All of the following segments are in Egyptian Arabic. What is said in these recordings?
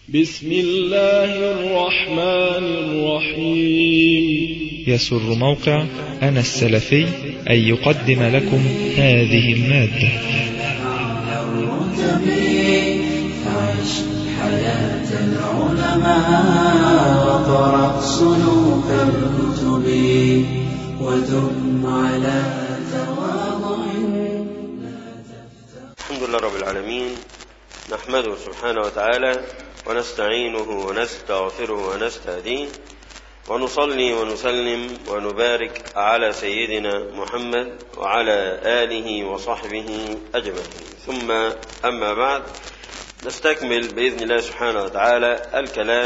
بسم الله الرحمن الرحيم يسر موقع أنا السلفي أن يقدم لكم هذه المادة الرتب فعش حياة العلماء وقرأ صنوف الكتب ودم على تواضع الحمد لله رب العالمين نحمده سبحانه وتعالى ونستعينه ونستغفره ونستهديه ونصلي ونسلم ونبارك على سيدنا محمد وعلى آله وصحبه أجمعين ثم أما بعد نستكمل بإذن الله سبحانه وتعالى الكلام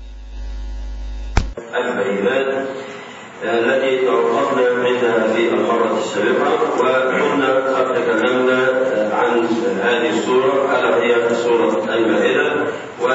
البينات التي توقفنا عندها في المرة السابقة وكنا قد تكلمنا عن هذه السورة ألا هي سورة المائدة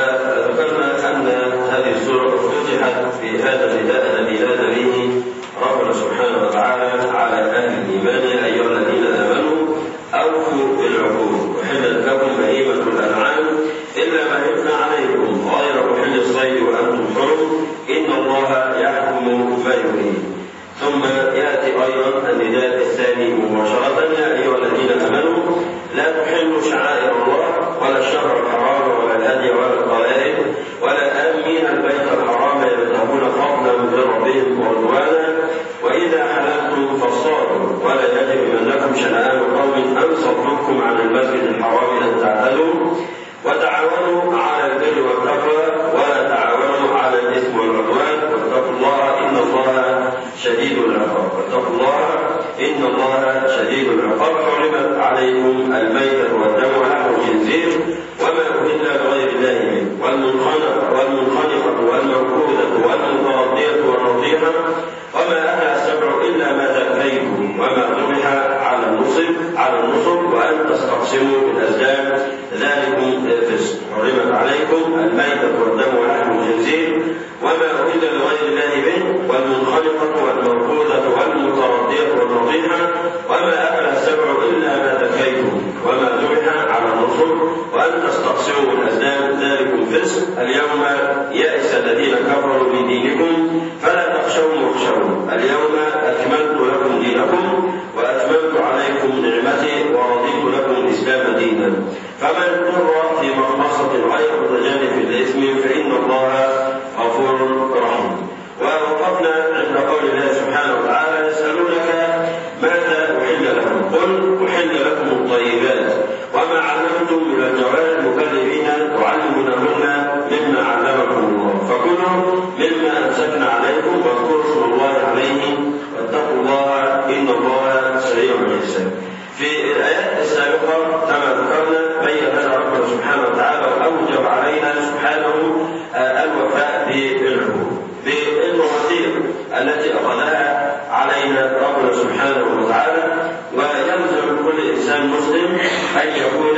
وذكرنا أن هذه السورة فتحت في هذا النداء الذي نادى به ربنا سبحانه وتعالى على أهل الإيمان يا أيها الذين آمنوا أوفوا بالعقود وحلت لكم بهيمة الأنعام إلا ما يتلى عليكم غير محل الصيد وأنتم حرم إن الله يحكم ما يريد ثم يأتي أيضا النداء الثاني مباشرة يا أيها الذين آمنوا لا تحلوا شعائر الله ولا الشهر الحرام ولا الهدي ولا القلائد ولا آمين البيت الحرام يبتغون فضلا من ربهم ورضوانا وإذا حللتم فاصطادوا ولا يجرمنكم شنآن قوم أن صدوكم عن المسجد الحرام أن تعتدوا وتعاونوا على البر والتقوى ولا تعاونوا على الإثم والعدوان واتقوا الله إن الله شديد العقاب واتقوا الله إن الله شديد العقاب حرمت عليكم الميتة والدم ولحم الخنزير وما أهل لغير الله به والمنخنقة والمنخنقة والموقوذة والمتردية والنطيحة وما أهل السبع إلا ما ذكيتم وما ذبح على النصب على النصب وأن تستقسموا بالأزلام ذلكم فسق حرمت عليكم الميتة والدم ولحم الخنزير وما أهل لغير الله به والمنخنقة والموقوذة والمتردية والنطيحة وما أكل السبع إلا ما ذكيتم وما ذبح على النصب وأن تستقسموا بالأزلام ذلكم فسق اليوم يئس الذين كفروا من دينكم فلا تخشوهم واخشون اليوم أكملت لكم دينكم وأتممت عليكم نعمتي ورضيت لكم الإسلام دينا فمن اضطر في مخمصة غير متجانف للإثم فإن الله غفور رحيم ووقفنا عند قول الله سبحانه وتعالى يسألونك ماذا أحل لكم قل أحل لكم الطيبات وما علمتم من الجوارح مكلفين تعلمونهن مما علمكم الله فكلوا مما أمسكنا عليكم واذكروا اسم الله عليه واتقوا الله إن الله سريع الحساب في الآيات السابقة كما ذكرنا بين لنا ربنا سبحانه وتعالى وأوجب علينا سبحانه الوفاء بالعهود بالمواثيق التي أخذها علينا ربنا سبحانه وتعالى ويلزم كل إنسان مسلم أن يكون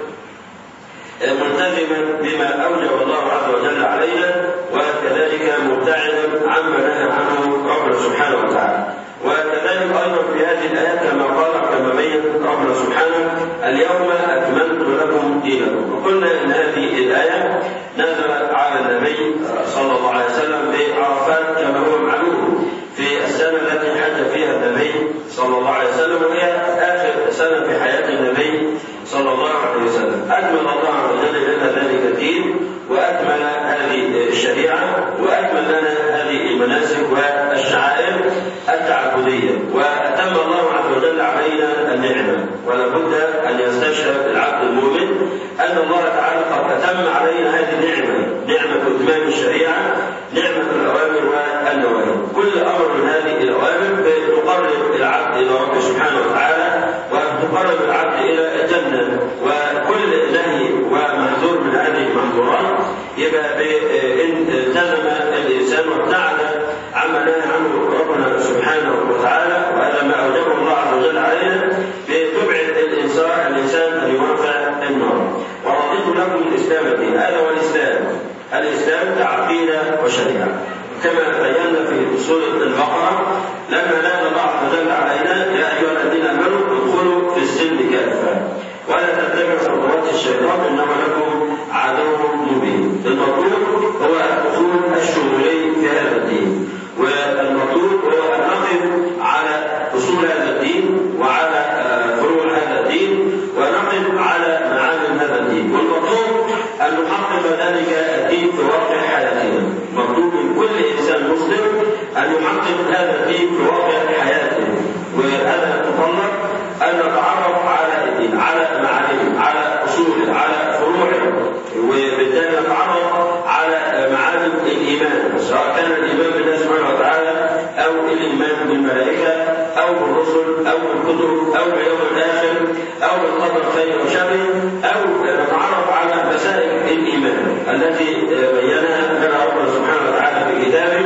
ملتزما بما أوجب الله عز وجل علينا وكذلك مبتعدا عما نهى عنه ربنا سبحانه وتعالى وكذلك ايضا في هذه الايات كما قال كما بين ربنا سبحانه اليوم اكملت لكم دينكم وقلنا ان هذه الايه نزلت على النبي صلى الله عليه وسلم بعرفات كما هو معلوم في السنه التي حج فيها النبي صلى الله عليه وسلم وهي اخر سنه في حياه النبي صلى الله عليه وسلم اكمل الله عز وجل لنا ذلك الدين واكمل هذه الشريعه واكمل لنا هذه المناسك والشعائر التعبديه واتم الله عز وجل علينا النعمه ولا بد ان يستشهد العبد المؤمن ان الله تعالى قد اتم علينا هذه النعمه نعمه اتمام الشريعه نعمه الاوامر والنواهي كل امر من هذه الاوامر تقرب العبد الى ربه سبحانه وتعالى وتقرب العبد الى الجنه وكل نهي ومحذور من هذه المحظورات يبقى ان التزم الانسان وابتعد عما نهى عنه ربنا سبحانه وتعالى وهذا ما اوجبه الله عز وجل علينا بتبعد الانسان الانسان ان يوافق النار ورضيت لكم الاسلام دين هذا هو الاسلام الاسلام تعقيده وشريعه كما بينا في سوره البقره لما نادى الله عز وجل علينا يا ايها الذين امنوا ادخلوا في السلم كافه ولا تتبعوا خطوات الشيطان انه لكم عدو مبين المطلوب هو الدخول الشمولي في هذا الدين والمطلوب هو أن نقف على أصول هذا الدين وعلى آه، فروع هذا الدين ونقف على معالم هذا الدين والمطلوب أن نحقق ذلك الدين في واقع حياتنا مطلوب من كل إنسان مسلم أن يحقق هذا الدين في واقع حياته وهذا يتطلب أن نتعرف على الدين على معالمه على أصوله على فروعه وبالتالي نتعرف على معالم الإيمان سواء كان الإيمان بالله سبحانه وتعالى أو الإيمان بالملائكة أو بالرسل أو بالكتب أو باليوم الآخر أو بالقدر خير وشر أو نتعرف على مسائل الإيمان التي بينها لنا ربنا سبحانه وتعالى في كتابه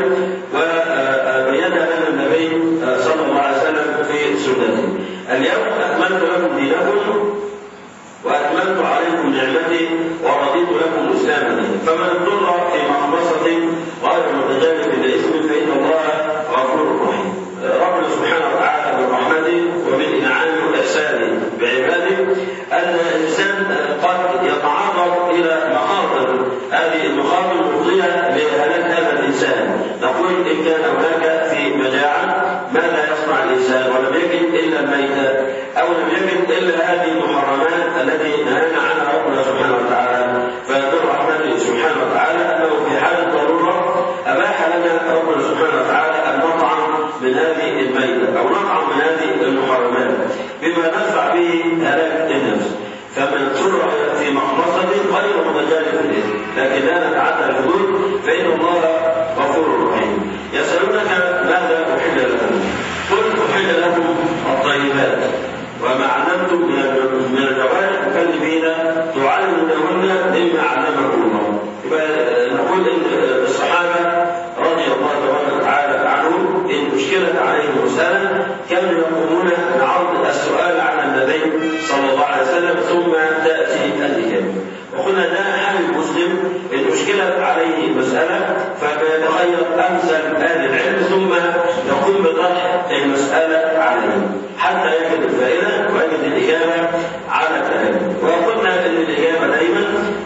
وبينها لنا النبي صلى الله عليه وسلم في سنته. اليوم أكملت لكم دينكم وأتممت عليكم نعمتي ورضيت لكم الإسلام دينا فمن اضطر في مخمصة غير متجانف لإثم فإن الله غفور رحيم ربنا سبحانه وتعالى من رحمته ومن إنعامه وإحسانه بعباده أن الإنسان قد يتعرض إلى مخاطر هذه المخاطر مفضية لهلاك هذا الإنسان نقول إن كان هناك في مجاعة ماذا يصنع الإنسان ولم يجد إلا الميتة أو لم يجد إلا هذه المحرمات التي نهانا عنها ربنا سبحانه وتعالى فمن رحمته سبحانه وتعالى أنه في حال ضرورة أباح لنا ربنا سبحانه وتعالى أن نطعم من هذه الميتة أو نطعم من هذه المحرمات بما ندفع به هلاك النفس فمن اضطر في مخلصة غير متجانف الإثم لكن لا نتعدى الحدود فإن الله غفور رحيم يسألونك ماذا أحل لكم قل أحل لكم الطيبات وما علمتم من الجوارح مكلفين تعلمونهن مما علمكم الله يبقى نقول ان الصحابه رضي الله تبارك وتعالى عنهم ان اشكلت عليهم مساله كانوا يقومون بعرض السؤال على النبي صلى الله عليه وسلم ثم تاتي الاجابه وقلنا ده حال المسلم ان اشكلت عليه مساله فيتخير امثل اهل العلم ثم يقوم بطرح المساله عليه حتى يجد الفائده ويجد الاجابه على كلامه وقلنا ان الاجابه دائما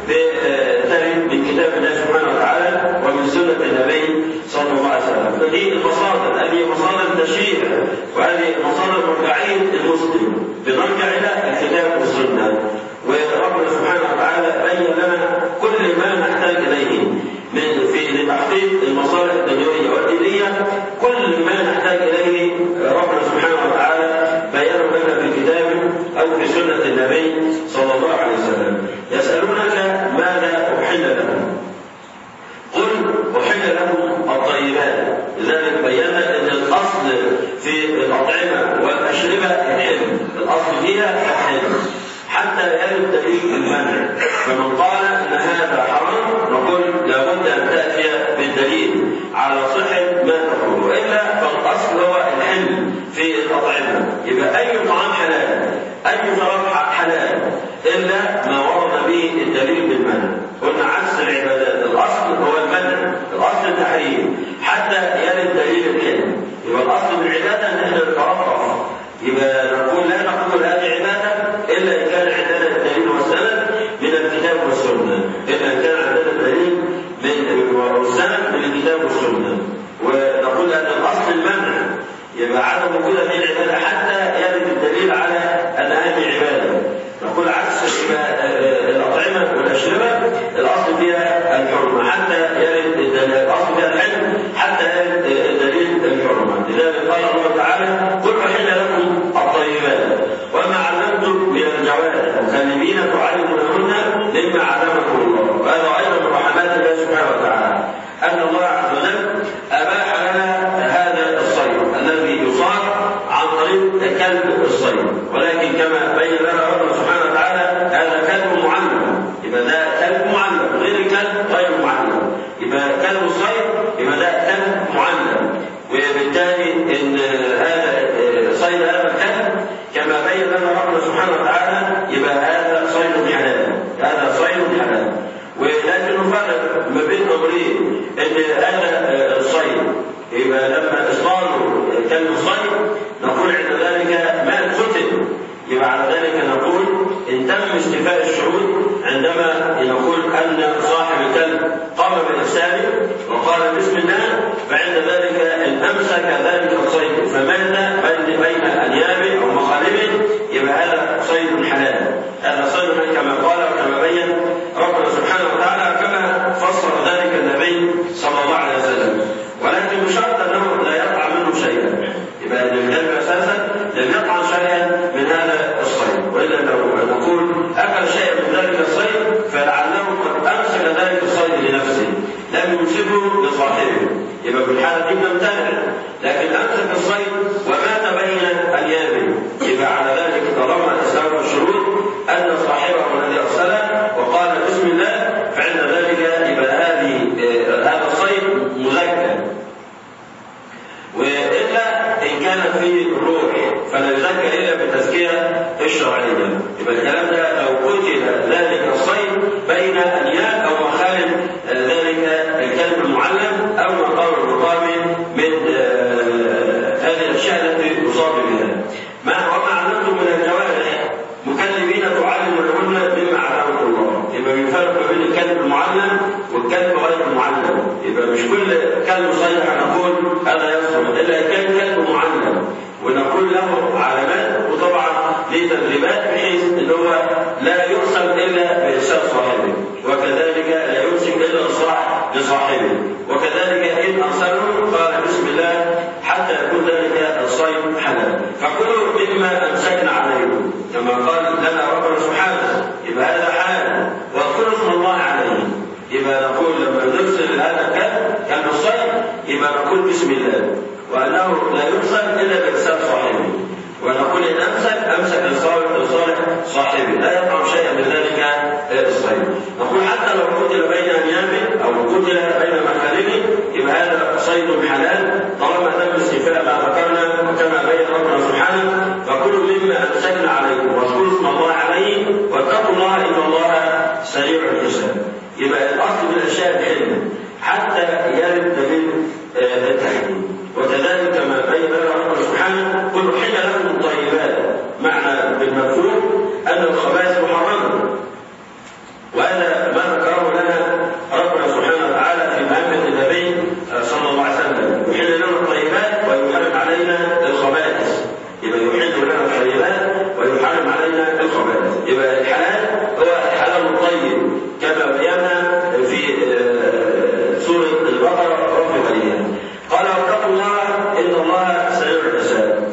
ترد من كتاب الله سبحانه وتعالى ومن سنه النبي صلى الله عليه وسلم فدي المصادر هذه مصادر تشريع وهذه مصادر مرجعيه المسلم بنرجع الى الكتاب والسنه وربنا سبحانه وتعالى بين لنا كل ما نحتاج اليه من في لتحقيق المصالح الدنيويه والدينيه كل ما نحتاج اليه ربنا سبحانه وتعالى بينه لنا في كتابه او في سنه النبي صلى الله عليه وسلم يسالونك ماذا احل لكم قل احل لكم الطيبات لذلك بينا ان الاصل في الاطعمه والاشربه الحلم الاصل فيها الحلم حتى يرد دليل المنع فمن قال ان هذا حرام نقول لابد ان تاتي بالدليل على صحه ما تقول والا فالاصل هو الحلم في الاطعمه يبقى اي طعام حلال اي شراب حلال الا ما ورد به الدليل بالمنع قلنا عكس العبادات الاصل هو المنع الاصل التحريم حتى يرد دليل الحلم يبقى الاصل في العباده ان احنا نتوقف يبقى نقول لا نقول هذه عباده الا ان كان عندنا الدليل والسند من الكتاب والسنه الا ان كان عندنا الدليل من والسند من الكتاب والسنه ونقول ان الاصل المنع يبقى عدم وجود هذه العباده حتى يرد الدليل على ان هذه عباده نقول عكس الاطعمه والاشربه الاصل فيها الحرمه حتى يرد الدليل الاصل فيها الحلم حتى يرد الدليل الحرمه لذلك قال الله تعالى قل احل لكم الطيبات وما علمتم من الجوارح مكلمين تعلمونهن مما علمكم الله وهذا ايضا من رحمات الله سبحانه وتعالى ان الله عز وجل اباح لنا هذا الصيد الذي يصاد عن طريق كلب الصيد ولكن كما بين لنا ربنا سبحانه وتعالى هذا كلب معلم يبقى ده كلب معلم غير الكلب غير معلم يبقى كلب الصيد يبقى ده كلب معلم وبالتالي ان هذا صيد هذا الكلب كما بين لنا ربنا سبحانه وتعالى يبقى هذا صيد حلال هذا صيد حلال ولكن نفرق ما بين امرين ان هذا الصيد يبقى لما اصطادوا كلب الصيد نقول عند ذلك ما قتل يبقى على ذلك نقول ان تم استيفاء الشروط عندما نقول قام بإحسانه وقال بسم الله فعند ذلك إن أمسك ذلك الصيد فمات بين بين أنيابه أو مخالبه يبقى هذا صيد حلال هذا صيد حلال كما قال وكما بين ربنا سبحانه وتعالى كما فسر ذلك النبي صلى الله عليه وسلم ولكن بشرط أنه لا يقع منه شيئا يبقى النبي أساسا لم يقع شيئا من هذا الصيد وإلا لو نقول أكل شيئا من ذلك الصيد فلعله قد أمسك ذلك الصيد لنفسه لم يمسكه لصاحبه يبقى في الحالة دي نمتنع لكن أمسك الصيد ومات بين أنيابه يبقى على ذلك طالما استوى الشروط أن صاحبه الذي أرسله وقال بسم الله فعند ذلك يبقى هذه هذا الصيد مزكى وإلا إن كان فيه الروح فلا يزكى إلا بالتزكية الشرعية يبقى الكلام ده لو قتل ذلك الصيد بين أنياب أو مخالف ذلك الكلب المعلم أو مقام الرقام من هذه الأشياء التي يصاب بها ما وما علمتم من الجوارح مكلمين تعلمونهن مما علمكم الله يبقى يفرق بين الكلب المعلم والكلب غير المعلم يبقى مش كل كلب صيد نقول هذا يصلح الا كان كلب معلم ونقول له علامات وطبعا ليه تدريبات بحيث ان هو لا يرسل الا بارسال صاحبه وكذلك لا يمسك الا الصاح لصاحبه وكذلك ان ارسله قال بسم الله حتى يكون ذلك الصيد حلال فكلوا مما امسكنا عليه كما قال لنا ربنا سبحانه يبقى هذا حال واذكروا اسم الله عليه يبقى نقول لما نرسل هذا الكلب كان الصيد يبقى نقول بسم الله وانه لا يرسل الا بارسال صاحبه ونقول ان امسك امسك لصالح صاحبه لا يقع شيئا من ذلك الصيد نقول حتى لو قتل بين انيابه او قتل بين مخالبه يبقى هذا صيد حلال طالما تم استيفاء ما ذكرنا وكما بين ربنا سبحانه فكلوا مما امسكنا عليكم واذكروا اسم الله عليه واتقوا الله ان الله سريع الحساب يبقى الاصل من الاشياء الحلم حتى يرد من التحريم وكذلك كما بين لنا ربنا سبحانه قل حل لكم الطيبات معنى بالمفهوم ان الخبائث محرمه وهذا ما ذكره لنا ربنا سبحانه وتعالى في مهمه النبي صلى الله عليه وسلم يحل لنا الطيبات ويحرم علينا الخبائث يبقى يحل لنا الطيبات ويحرم علينا الخبائث يبقى الحلال هو الحلال الطيب كما بينا في سوره البقره رب بينا قال واتقوا الله ان الله سريع الحساب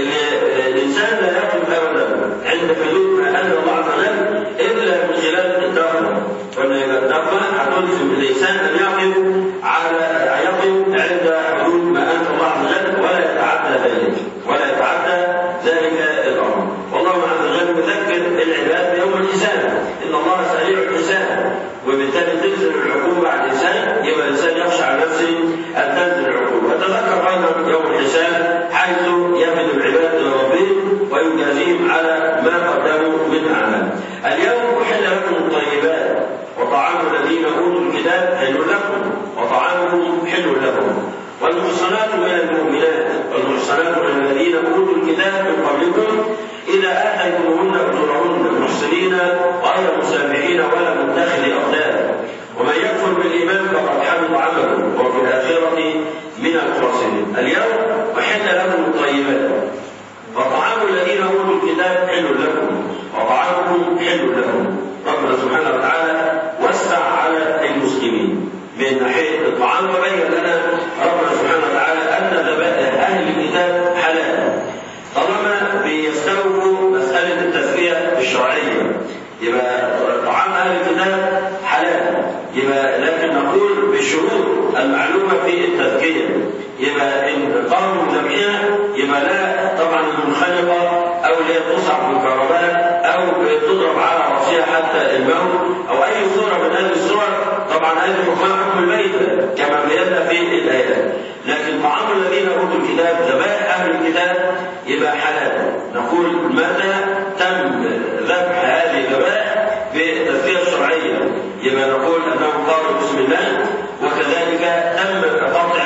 الانسان لا يقف ابدا عند حدود ما انزل الله عز وجل الا من خلال التقوى وان التقوى هتلزم الانسان ان يقف على يقف عند حدود ما انزل الله عز وجل ولا يتعدى ذلك ولا يتعدى ذلك الامر والله عز وجل يذكر العباد بيوم الحساب ان الله سريع الحساب وبالتالي تنزل العقوبه على الانسان يبقى الانسان يخشى على نفسه ان تنزل العقوبه وتذكر ايضا يوم الحساب حيث يمن العباد الى ربهم ويجازيهم على ما قدموا من اعمال. اليوم احل لكم الطيبات وطعام الذين اوتوا الكتاب حل لكم وطعامكم حل لكم والمحصنات من المؤمنات والمحصنات من الذين اوتوا الكتاب من قبلكم اذا اتيتموهن اجورهن محسنين غير مسامحين ولا متخذي اخلاق ومن يكفر بالايمان فقد حبط عمله وفي الاخره من الخاسرين اليوم احل لكم الطيبات وطعام الذين اوتوا الكتاب حل لكم وطعامكم حل لكم ربنا سبحانه وتعالى وسع على المسلمين من ناحيه الطعام وبين لنا ربنا سبحانه وتعالى ان ذبائح اهل الكتاب حلال طالما بيستوفوا مساله التزكيه الشرعيه يبقى طعام اهل الكتاب حلال يبقى لكن نقول بالشروط المعلومه في التزكيه يبقى ان قاموا بذبحها يبقى لا طبعا منخنقه او اللي هي تصعب بالكهرباء او تضرب على راسها حتى الموت او اي صوره من هذه الصور طبعا هذه حكمها حكم الميتة كما بينا في الايات لكن طعام الذين اوتوا الكتاب ذبائح اهل الكتاب يبقى حلال نقول متى تم ذبح هذه الذبائح بالتزكيه الشرعيه يبقى نقول انهم قالوا بسم الله وكذلك تم قطع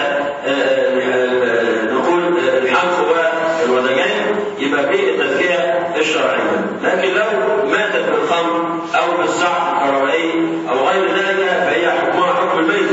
نقول الحنف والودجان يبقى بالتزكيه الشرعيه لكن لو ماتت بالخمر او بالسعر الكهربائي او غير ذلك فهي حكمها حكم الميت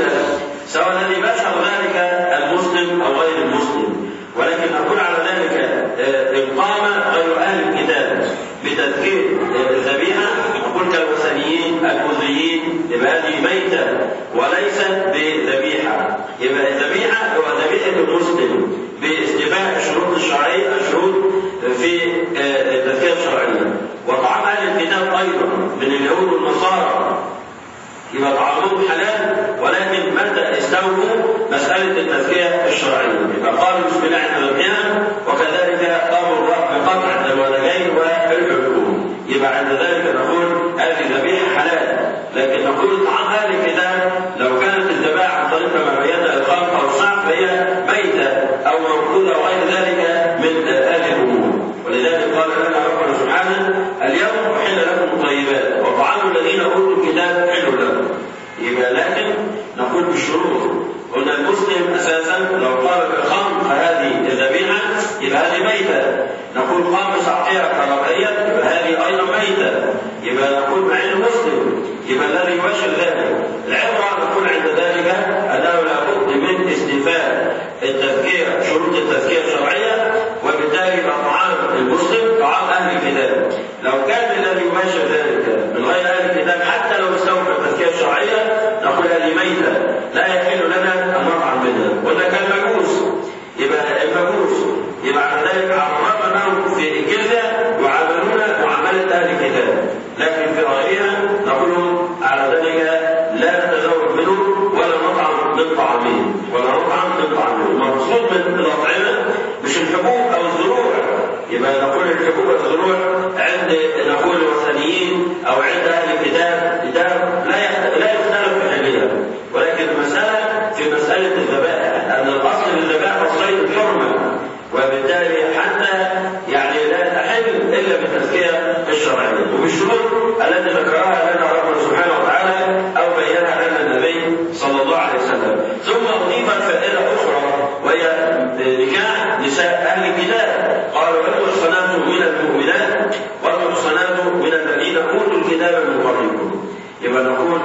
يبقى قالوا بسم الله عند القيامة وكذلك قاموا بقطع الوالدين والحلقوم يبقى عند ذلك نقول هذه ذبيحة حلال لكن نقول طعام أهل الكتاب لو كانت الذبائح عن طريق ما بينها الخلق أو الصعب فهي ميتة أو موجودة وغير ذلك من هذه الأمور ولذلك قال لنا ربنا سبحانه اليوم أحل لكم الطيبات وطعام الذين أوتوا الكتاب حل لكم يبقى لكن نقول بالشروط قلنا المسلم اساسا لو قال بالخمر فهذه الذبيحه يبقى هذه ميته نقول خمر صحيه كهربائيه يبقى هذه ايضا ميته يبقى نقول مع انه مسلم يبقى الذي يباشر ذلك العبره نقول عند ذلك انه لابد من استيفاء التذكير شروط التذكير الشرعيه وبالتالي يبقى طعام المسلم طعام اهل الكتاب لو كان الذي يباشر ذلك من غير اهل الكتاب حتى لو استوفى التذكير الشرعيه نقول هذه ميته لا يحل لنا ان نطعم منها ولا كان مجوس يبقى المجوس يبقى على ذلك على الرغم انهم في الجزيه يعاملون معامله اهل الكتاب لكن في غيرها نقول على ذلك لا نتزوج منه ولا نطعم من طعامه ولا نطعم من طعامه المقصود من الاطعمه مش الحبوب او الزروع يبقى نقول الحبوب والزروع عند نقول الوثنيين او عند اهل الكتاب ده لا لا يختلف في حلها ولكن المساله في مساله الذبائح ان الاصل في الذبائح الصيد الحرمه وبالتالي حتى يعني لا تحل الا بالتزكيه الشرعيه وبالشروط التي ذكرها لنا ربنا سبحانه وتعالى او بينها لنا النبي صلى الله عليه وسلم ثم اضيفت فائده اخرى وهي نكاح نساء اهل الكتاب قال والمحصنات من المؤمنات والمحصنات من الذين اوتوا الكتاب من قبلكم يبقى نقول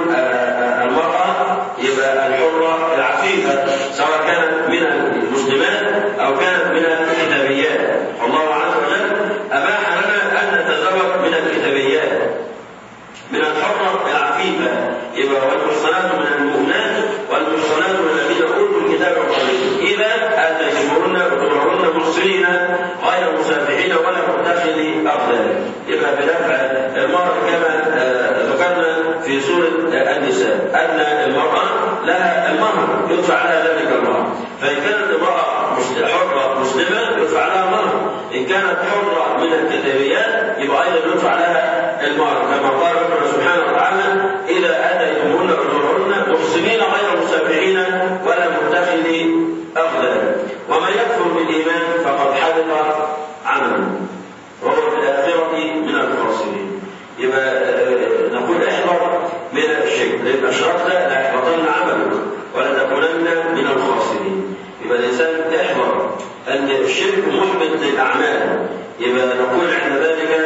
المرأة يبقى الحرة العفيفة سواء كانت من المسلمات أو كانت من الكتابيات الله عز وجل أباح لنا أن نتزوج من الكتابيات من الحرة العفيفة يبقى والمحصنات من المؤمنات والمحصنات من الذين أوتوا الكتاب قبلكم إذا آتيتموهن أجورهن محصنين غير مسافحين ولا متخذي أقدام يبقى بدفع المرأة كما ذكرنا في سورة النساء أن المرأة لها المهر يدفع لها ذلك المهر فإن كانت امرأة حرة مسلمة يدفع لها مهر إن كانت حرة من الكتابيات يبقى أيضا يدفع لها المهر كما قال ربنا سبحانه وتعالى إذا آتيتموهن أجورهن محسنين غير مسافحين ولا متخذي أخذا ومن يكفر بالإيمان فقد حبط عمله وهو في الآخرة من الخاسرين يبقى نقول احذر من الشرك لأن أشركت ليحبطن عملك ولتكونن من الخاسرين يبقى الإنسان يحذر أن الشرك محبط للأعمال يبقى نقول عند ذلك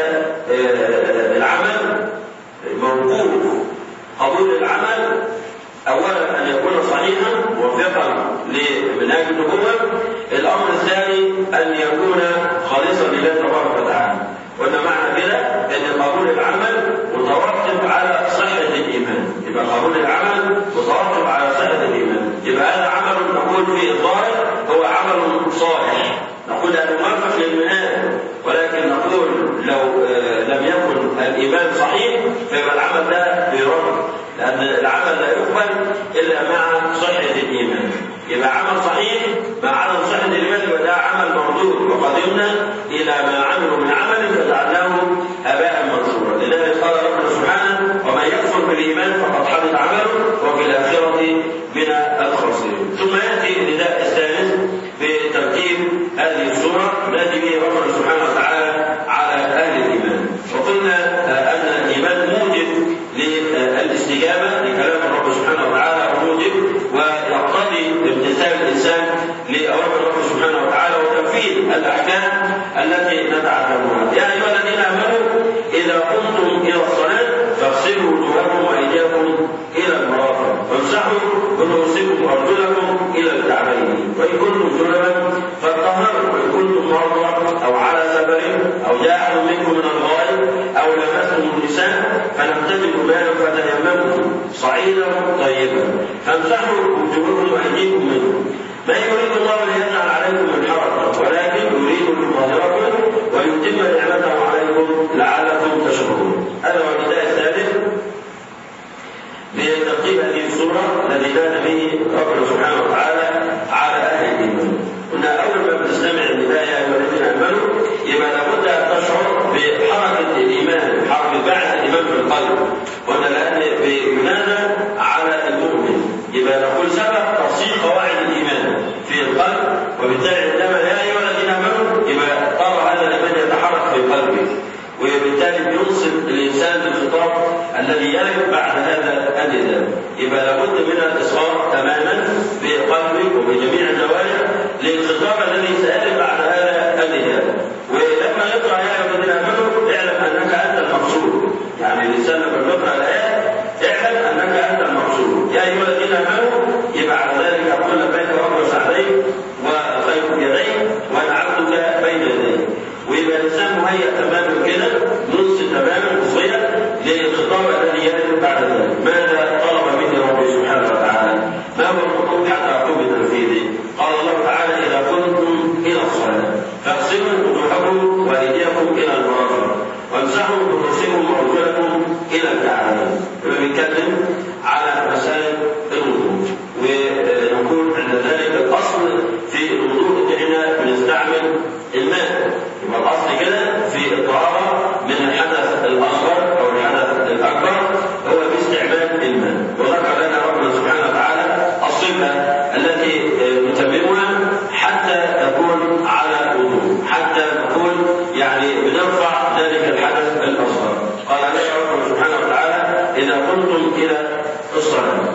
العمل موقوف قبول العمل اولا ان يكون صحيحا موافقا لمنهج النبوه الامر الثاني ان يكون خالصا لله تبارك وتعالى وان معنى كده ان قبول العمل متوقف على صحه الايمان يبقى قبول العمل متوقف على صحه الايمان يبقى هذا عمل نقول فيه الظاهر هو عمل صالح نقول انه موافق للمنهج ولكن نقول لو لم يكن الايمان صحيح فيبقى العمل ده بيرد لان العمل لا يقبل الا مع صحه الايمان يبقى عمل صحيح مع عدم صحه الايمان يبقى ده عمل مردود وقدمنا الى ما عملوا من عمل فجعلناه هباء منصورا لذلك قال ربنا سبحانه ومن يكفر بالايمان فقد حبط عمله وفي الاخره من الخاسرين ثم ياتي النداء الثالث بترتيب هذه السوره التي به ربنا سبحانه وتعالى على اهل الايمان وقلنا ان الايمان موجب للاستجابه لكلام الرب سبحانه وتعالى وموجب ويقتضي امتثال الانسان لاوامر الرب سبحانه وتعالى وتنفيذ الاحكام التي نتعلمها يا ايها الذين امنوا اذا قمتم الى الصلاه فاغسلوا وجوهكم وايديكم الى المرافق وامسحوا برؤوسكم وارجلكم الى الكعبين وان كنتم جنبا فاطهروا وان كنتم مرضى او على سفر او جاء احد منكم من الغائب او لمستم النساء فلم تجدوا ماء فتيمموا صعيدا طيبا فامسحوا وجوهكم وايديكم منه ما يريد الله ليجعل عليكم من حرج ولكن يريد ليظهركم ويتم نعمته عليكم لعلكم تشكرون هذا هو النداء الثالث بترتيب هذه السورة الذي نادى به ربنا سبحانه وتعالى على أهل الإيمان. قلنا يبقى نقول سبب تفصيل قواعد الايمان في القلب وبالتالي عندما يا ايها الذين امنوا يبقى طار هذا الايمان يتحرك في قلبك وبالتالي بينصب الانسان للخطاب الذي يرد بعد هذا النداء يبقى لابد من الاصرار تماما في قلبك وبجميع الجوارح للخطاب الذي سيرد بعد هذا النداء ولما يقرا يا ايها الذين امنوا اعلم انك انت المقصود يعني الانسان لما يقرا الايات اعلم انك انت المقصود يا ايها الذين امنوا يبقى على ذلك يقول لبيك رب وسعديك والخير بيديك وانا عبدك بين يديك ويبقى الانسان مهيئ تماما كده نص تماما مصريا للخطاب الذي يرد بعد ذلك ماذا طلب مني ربي سبحانه وتعالى ما هو المطلوب حتى اقوم بتنفيذه قال الله تعالى اذا قمتم الى الصلاه فاغسلوا وجوهكم وايديكم الى المرافق وامسحوا برؤوسكم وارجلكم الى الكعبين يبقى بيتكلم على مسائل الوضوء ونقول عند ذلك الاصل في الوضوء ان احنا بنستعمل الماء يبقى الاصل كده في الطهاره من الحدث الاصغر او الحدث الاكبر هو باستعمال الماء وذكر لنا ربنا سبحانه وتعالى الصفه التي نتممها حتى تكون على وضوء حتى نكون يعني بنرفع ذلك الحدث الاصغر قال لنا ربنا سبحانه وتعالى اذا قمتم الى الصلاه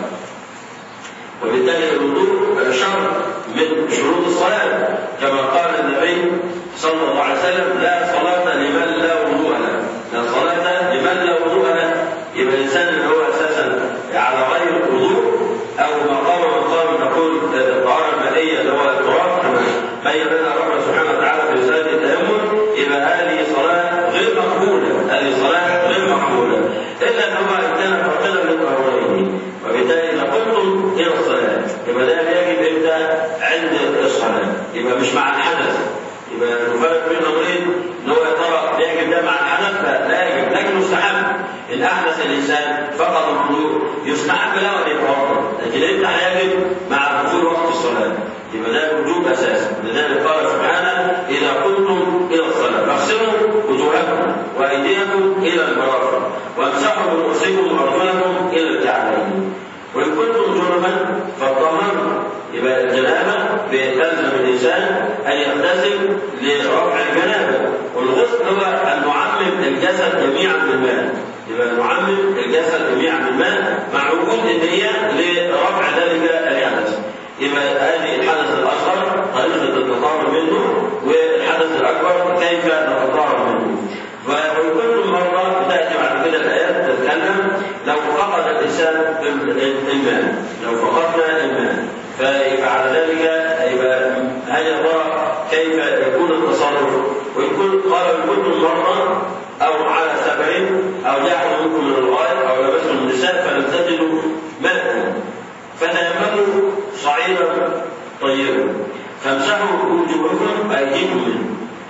وبالتالي الوضوء شرط من شروط الصلاه كما قال النبي صلى الله عليه وسلم لا صلاة لمن لا وضوء له لا صلاة لمن لا وضوء له يبقى الإنسان اللي هو أساسا على غير وضوء أو مقام مقام نقول الطهارة المائية اللي هو التراب كما بين لنا ربنا سبحانه وتعالى في رسالة التيمم يبقى هذه صلاة غير مقبولة هذه صلاة غير مقبولة إلا أن هو إن كان فاقدا للطهورين وبالتالي إذا قمتم إلى الصلاة يبقى ده يجب إمتى عند الصلاة يبقى مش مع الحدث يبقى نفرق بين امرين ان هو يا ترى بيعجب ده مع الحدث لا لا يجب لكن مستحب ان احدث الانسان فقد الوضوء يستحب له ان يتوضا لكن انت هيجب مع دخول وقت الصلاه يبقى ده وجوب اساسا لذلك قال سبحانه اذا قمتم الى الصلاه فاغسلوا وجوهكم وايديكم الى المرافق وامسحوا برؤوسكم وارجلكم الى الكعبين وإن كنتم جنبا فالطهر يبقى الجنابة بيلزم الإنسان أن يغتسل لرفع الجنابة والغسل هو أن نعمم الجسد جميعا بالماء يبقى نعمم الجسد جميعا بالماء مع وجود النية لرفع ذلك الحدث يبقى هذه الحدث الأصغر طريقة التطهر منه والحدث الأكبر كيف نتطهر منه وإن كنتم مرضى بتأتي بعد كده الآيات تتكلم لو فقد الإنسان المال لو فقدنا المال فيبقى على ذلك يبقى هل يا ترى كيف يكون التصرف وإن كنت قال إن كنتم مرضى أو على سفر أو جاء منكم من الغائط أو لبستم النساء فلم تجدوا ماء فتيمموا صعيدا طيبا فامسحوا وجوهكم وأيديكم منه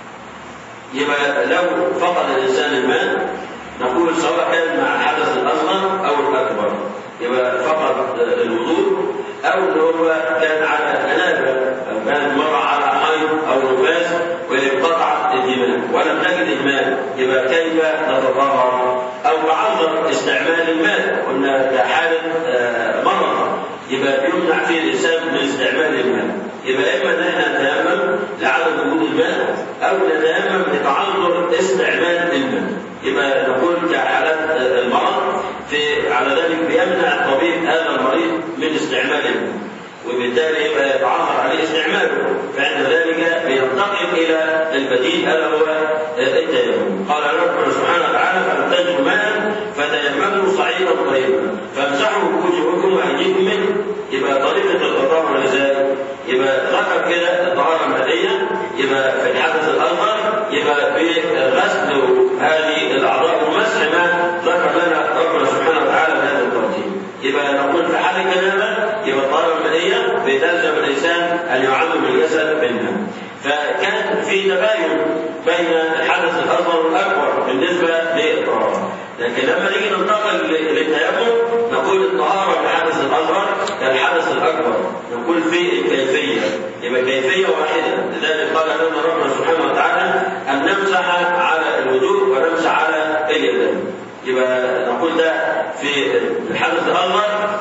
يبقى لو فقد الانسان الماء نقول سواء كان مع الحدث الاصغر او الاكبر يبقى فقد الوضوء او ان هو كان على جنابه او كان مر على حيض او نفاس وانقطعت الدماء ولم نجد الماء يبقى كيف نتطهر او تعذر استعمال الماء قلنا كحاله مرض يبقى بيمنع فيه الانسان من استعمال الماء يبقى اما ان احنا نتيمم لعدم وجود الماء او نتيمم لتعذر استعمال الماء يبقى نقول كحالات المرض في على ذلك بيمنع الطبيب هذا المريض من استعمال الماء وبالتالي يبقى يتعذر عليه استعماله فعند ذلك بينتقل الى البديل الا هو التيمم قال ربنا سبحانه وتعالى فلم تجدوا ماء فتيمموا صعيدا طيبا فامسحوا وجوهكم وايديكم منه يبقى طريقه التطهر ازاي؟ يبقى ذكر كده الطهاره المائيه يبقى في الحدث الاصغر يبقى بغسل هذه الاعضاء ومسح ما ذكر لنا ربنا سبحانه وتعالى بهذا الترتيب يبقى نقول في حال الجنابه يبقى الطهاره المائيه بتلزم الانسان ان يعمم الجسد منها فكان في تباين بين الحدث الاصغر والاكبر بالنسبه للطهاره لكن لما نيجي ننتقل للتيمم نقول الطهاره بالحدث الاصغر كالحدث الاكبر نقول في الكيفيه يبقى كيفيه واحده لذلك قال لنا ربنا سبحانه وتعالى ان نمسح على الوجوه ونمسح على اليدين يبقى نقول ده في الحدث الاصغر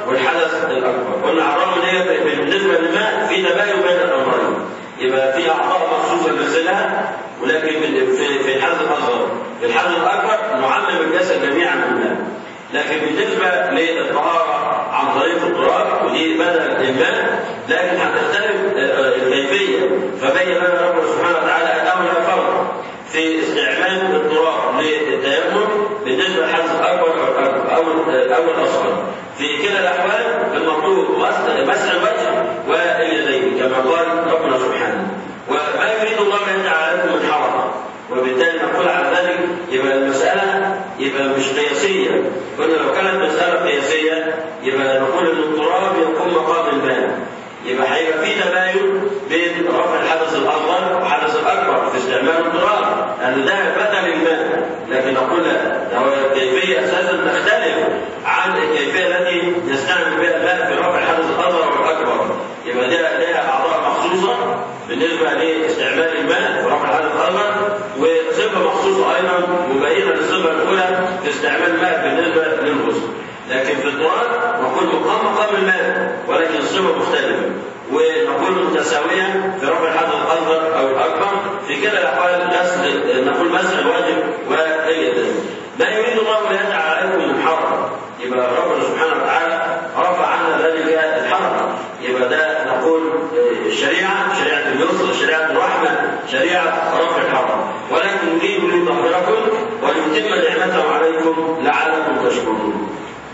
والحدث الاكبر قلنا على الرغم ان هي بالنسبه للماء في تباين بين الامرين يبقى في اعضاء مخصوصه نغسلها ولكن في في الحدث الاصغر في الحدث الاكبر نعمم الجسد جميعا بالماء لكن بالنسبه للطهاره عن طريق التراب ودي بدل الماء لكن هتختلف الكيفيه فبين لنا ربنا سبحانه وتعالى انه لا فرق في استعمال التراب للتيمم بالنسبه للحدث الاكبر او او الاصغر في كلا الاحوال المطلوب مسح الوجه واليدين كما قال ربنا سبحانه وما يريد الله ان يجعل عليكم من حرج وبالتالي نقول على ذلك يبقى المسألة يبقى مش قياسية قلنا لو كانت مسألة قياسية يبقى نقول إن التراب يقوم مقام الماء يبقى هيبقى في تباين بين رفع الحدث الأصغر والحدث الأكبر في استعمال التراب لأن ده بدل الماء لكن نقول لا هو الكيفية أساسا تختلف عن الكيفية التي نستعمل بها الماء في رفع الحدث الأصغر والأكبر يبقى ده لها أعضاء مخصوصة بالنسبة لاستعمال الماء في رفع الحدث الأصغر وصفة مخصوصة أيضا مبينة للصفة الأولى في استعمال الماء بالنسبة للغسل لكن في التراب نقول مقام مقام الماء ولكن الصفة مختلفة ونقول متساوية في رفع الحدث الأصغر أو الأكبر في كلا الأحوال غسل نقول مسح الواجب واليدين لا يريد الله لا يجعل عليكم من حرج يبقى ربنا سبحانه وتعالى رفع عنا ذلك الحرج يبقى ده نقول الشريعة شريعة اليسر شريعة الرحمة شريعة رفع الحرج ولكن يريد ليطهركم وليتم نعمته عليكم لعلكم تشكرون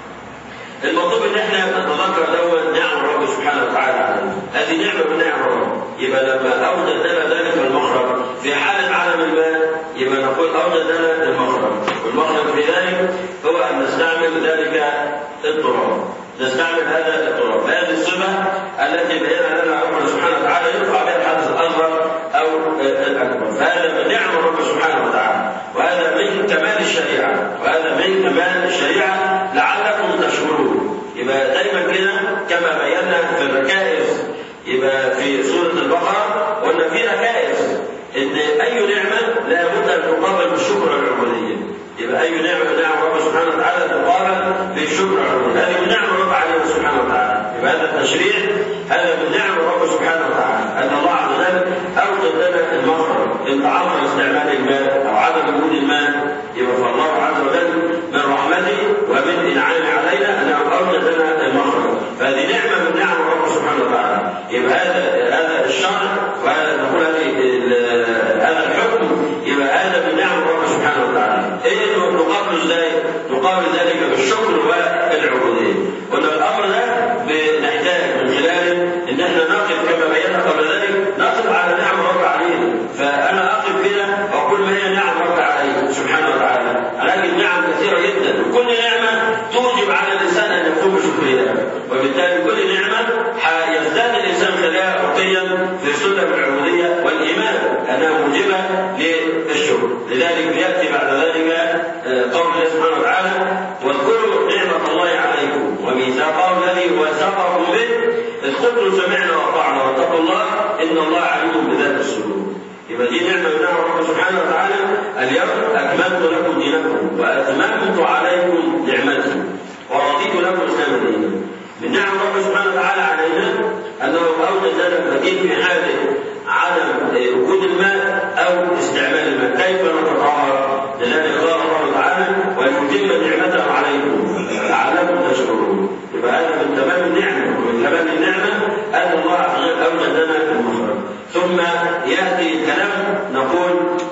المطلوب ان احنا نتذكر دون نعم الرب سبحانه وتعالى علينا هذه نعمه من نعم الرب يبقى لما اوجد لنا ذلك المخرج في حاله عدم الماء يبقى نقول اوجد لنا المخرج والمخرج في ذلك هو ان نستعمل ذلك التراب نستعمل هذا التراب هذه الصفه التي بينها لنا ربنا سبحانه وتعالى يرفع بها الحدث الاصغر او الاكبر فهذا من نعم الرب سبحانه وتعالى وهذا من كمال الشريعه وهذا من كمال الشريعه لعلكم تشكرون يبقى دايما كده كما بينا في الركائز يبقى في سوره البقره قلنا في ركائز ان اي نعمه لا بد ان تقابل بالشكر والعبوديه يبقى اي نعمه من نعم رب سبحانه وتعالى تقابل بالشكر والعبوديه هذه من نعم رب علينا سبحانه وتعالى يبقى هذا التشريع هذا من نعم رب سبحانه وتعالى ان الله عز وجل اوجد لنا المخرج ان تعرض استعمال الماء او عدم وجود الماء يبقى فالله عز وجل من رحمته ومن انعامه علينا انه اوجد لنا المخرج فهذه نعمه من نعم رب سبحانه وتعالى يبقى هذا هذا الشرع وهذا نقول هذا الحكم يبقى هذا من نعم رب سبحانه وتعالى ايه نقابل ازاي؟ نقابل ذلك بالشكر والعبوديه قلنا الامر ده بنحتاج من خلاله ان احنا نقف كما بينا قبل ذلك نقف على نعم رب علينا فانا اقف كده واقول ما هي نعم رب علي سبحانه وتعالى لكن نعم كثيره جدا وكل نعمه توجب على الانسان ان يقوم بشكرها وبالتالي كل نعمه يزداد الانسان خلالها رقيا في سلم العبوديه والايمان انها موجبه للشكر لذلك ياتي بعد ذلك قول الله سبحانه وتعالى واذكروا نعمه الله عليكم وميثاقه الذي وثقكم به اذ قلتم سمعنا واطعنا واتقوا الله ان الله عليم بذات الصدور يبقى دي نعمه من نعم ربنا سبحانه وتعالى اليوم اكملت لكم دينكم واتممت عليكم نعمتي ورضيت لكم الاسلام دينا من نعم ربنا سبحانه وتعالى علينا انه اوجد لنا بديل في حاله عدم وجود الماء او استعمال الماء كيف نتطهر لذلك قال الله تعالى وليتم نعمته عليكم لعلكم تشكرون يبقى هذا من تمام النعمه ومن تمام النعمه ان الله عز وجل اوجد لنا المخرج ثم ياتي الكلام نقول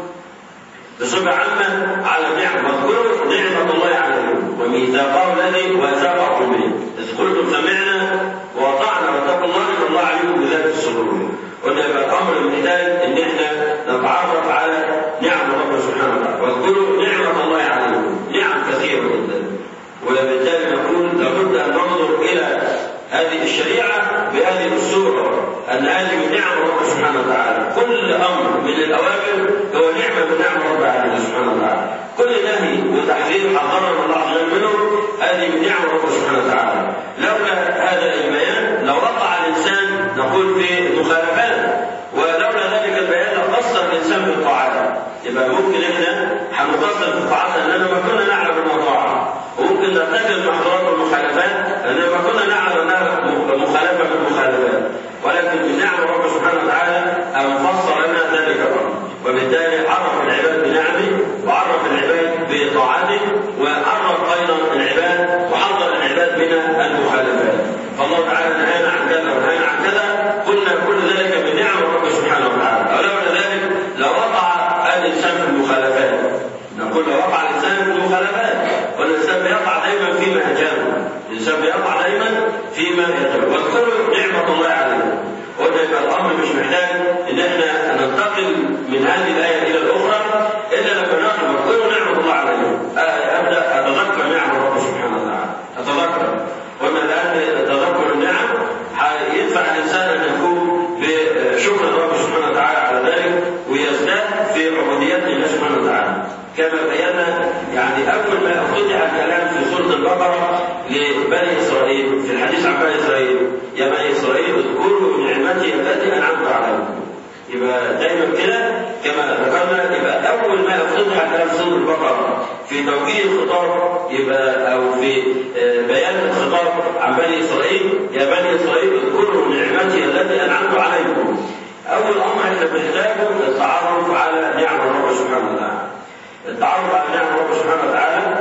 بصفة عامة على النعمة واذكروا نعمة الله عليكم وميثاقه الذي وثاقكم به إذ قلتم سمعنا وأطعنا واتقوا الله إن الله عليم بذات الصدور قلنا يبقى الأمر المحتاج إن إحنا نتعرف على نعم ربنا سبحانه وتعالى واذكروا نعمة الله عليكم نعم كثيرة جدا وبالتالي نقول لابد أن ننظر إلى هذه الشريعة بهذه الصورة أن هذه من نعم رب سبحانه وتعالى كل أمر من الأوامر هو نعمة من نعم رب العالمين سبحانه وتعالى كل نهي وتحذير حذرنا الله عز وجل منه هذه من نعم رب سبحانه وتعالى لولا هذا البيان لو وقع الإنسان نقول في المخالفات ولولا ذلك البيان لقصر الإنسان في الطاعات يبقى ممكن احنا هنقصر في الطاعات لأننا ما كنا نعلم الموضوع وممكن نرتكب محظورات والمخالفات لأننا وإنما كنا نعلم أنها مخالفة من المخالفات ولكن بنعم رب سبحانه وتعالى أن فسر لنا ذلك الأمر وبالتالي عرف العباد بنعمه وعرف العباد بطاعته وعرف أيضا العباد وحذر العباد من المخالفات فالله تعالى نهانا عن كذا ونهانا عن كذا قلنا كل ذلك من نعم رب سبحانه وتعالى ولولا ذلك لوقع الإنسان في المخالفات نقول لو وقع الإنسان في المخالفات والإنسان بيقع دائما فيما يجامل الإنسان بيقع دائما فيما يجامل واذكروا نعمة الله علينا قلنا يبقى الأمر مش محتاج إن إحنا ننتقل من هذه الآية إلى الأخرى إلا لما ناخذ واذكروا نعمة الله علينا أبدأ أتذكر نعم رب سبحانه وتعالى أتذكر قلنا الآن تذكر النعم يدفع الإنسان أن يكون بشكر الله سبحانه وتعالى على ذلك ويزداد في عبوديته لله سبحانه وتعالى كما بينا يعني اول ما افتتح الكلام في سوره البقره لبني اسرائيل في الحديث عن بني اسرائيل يا بني اسرائيل اذكروا نعمتي التي انعمت عليكم يبقى دايما كده كما ذكرنا يبقى اول ما افتتح الكلام في سوره البقره في توجيه الخطاب يبقى او في بيان الخطاب عن بني اسرائيل يا بني اسرائيل اذكروا نعمتي التي انعمت عليكم اول امر احنا بنحتاجه التعرف على نعم الله سبحانه وتعالى التعرف على نعم رب سبحانه وتعالى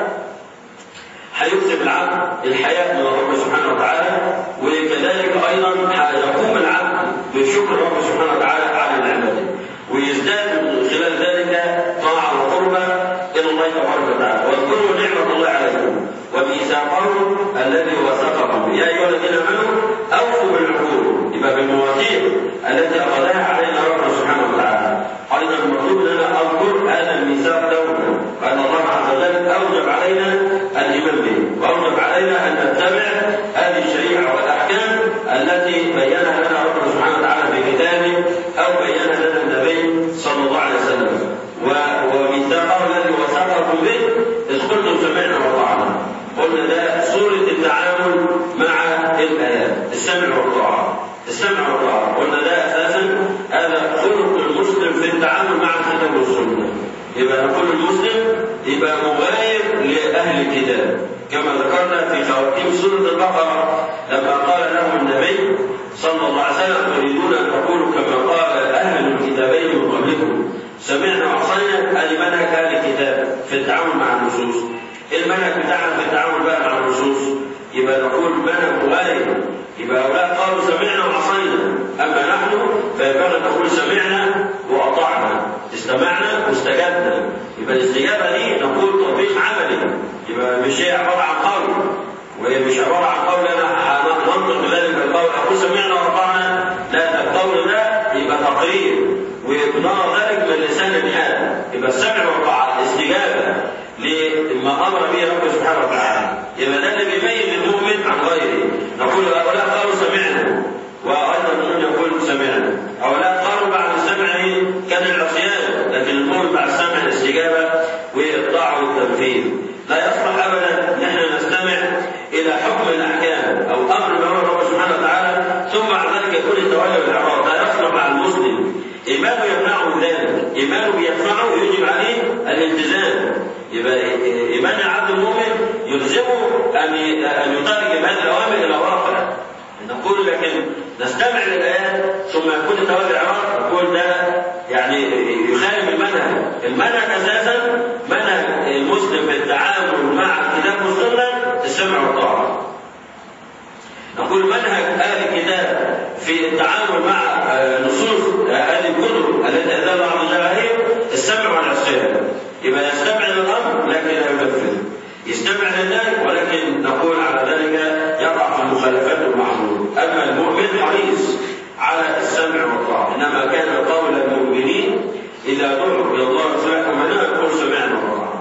هيكسب العبد الحياة من رب سبحانه وتعالى وكذلك أيضا يقوم العبد بشكر رب سبحانه وتعالى على نعمته ويزداد من خلال ذلك طاعة وقربة إلى الله تبارك وتعالى واذكروا نعمة الله عليكم وميثاقه الذي وثقكم يا أيها الذين آمنوا أوفوا بالعقول يبقى بالمواثيق التي أخذها علينا ربنا سبحانه وتعالى أيضا المطلوب لنا أذكر هذا الميثاق دوما وأن الله عز وجل أوجب علينا الإيمان به وأوجب علينا أن نتبع هذه الشريعة والأحكام التي بينها لنا ربنا سبحانه وتعالى في كتابه أو بينها لنا النبي صلى الله عليه وسلم وميثاقه الذي وثقكم به إذ قلتم سمعنا وأطعنا قلنا ده صورة التعامل مع الآيات السمع والطاعة السمع والطاعة قلنا ده أساسا هذا خلق المسلم في التعامل مع الكتاب والسنة يبقى نقول المسلم يبقى مغاير لأهل الكتاب كما ذكرنا في خواتيم سورة البقرة لما قال لهم النبي صلى الله عليه وسلم تريدون أن تقولوا كما قال أهل الكتابين من قبلكم سمعنا وعصينا هذه منهج أهل الكتاب في التعامل مع النصوص المنهج بتاعنا في التعامل بقى مع النصوص يبقى نقول منهج مغاير يبقى هؤلاء قالوا سمعنا وعصينا اما نحن فينبغي ان نقول سمعنا واطعنا استمعنا واستجبنا يبقى الاستجابه دي نقول تطبيق عملي يبقى مش هي عباره عن قول وهي مش عباره عن قول انا ننطق بذلك القول اقول سمعنا واطعنا لا القول ده يبقى تقرير ونرى ذلك من لسان الحال يبقى السمع والطاعه الاستجابه لما امر به رب سبحانه وتعالى يبقى ده اللي بيميز المؤمن عن غيره نقول هؤلاء قالوا سمعنا وايضا المؤمن يقول سمعنا هؤلاء قالوا بعد السمع كان العصيان لكن المؤمن بعد السمع الاستجابه والطاعه والتنفيذ لا يصلح ابدا ان احنا نستمع الى حكم الاحكام او امر ما هو رب سبحانه وتعالى ثم بعد ذلك يكون التولي والاعراض لا يصلح مع المسلم ايمانه يمنعه ذلك ايمانه بيدفعه ويجب عليه الالتزام يبقى ايمان العبد المؤمن يلزمه ان ان يترجم هذه الاوامر الى واقع نقول لكن نستمع للايات ثم يكون التولي الاعراض نقول ده يعني يخالف المنهج المنهج اساسا منهج المسلم في التعامل مع الكتاب والسنه السمع والطاعه نقول منهج اهل الكتاب في التعامل مع نصوص هذه الكتب التي انزلها الله عز وجل السمع والعصيان يبقى يستمع للامر لكن لا ينفذ يستمع لذلك ولكن نقول على ذلك يقع في المخالفات والمعمول اما المؤمن حريص على السمع والطاعه انما كان قول المؤمنين اذا دعوا الى الله ورسوله يقول سمعنا وطاعنا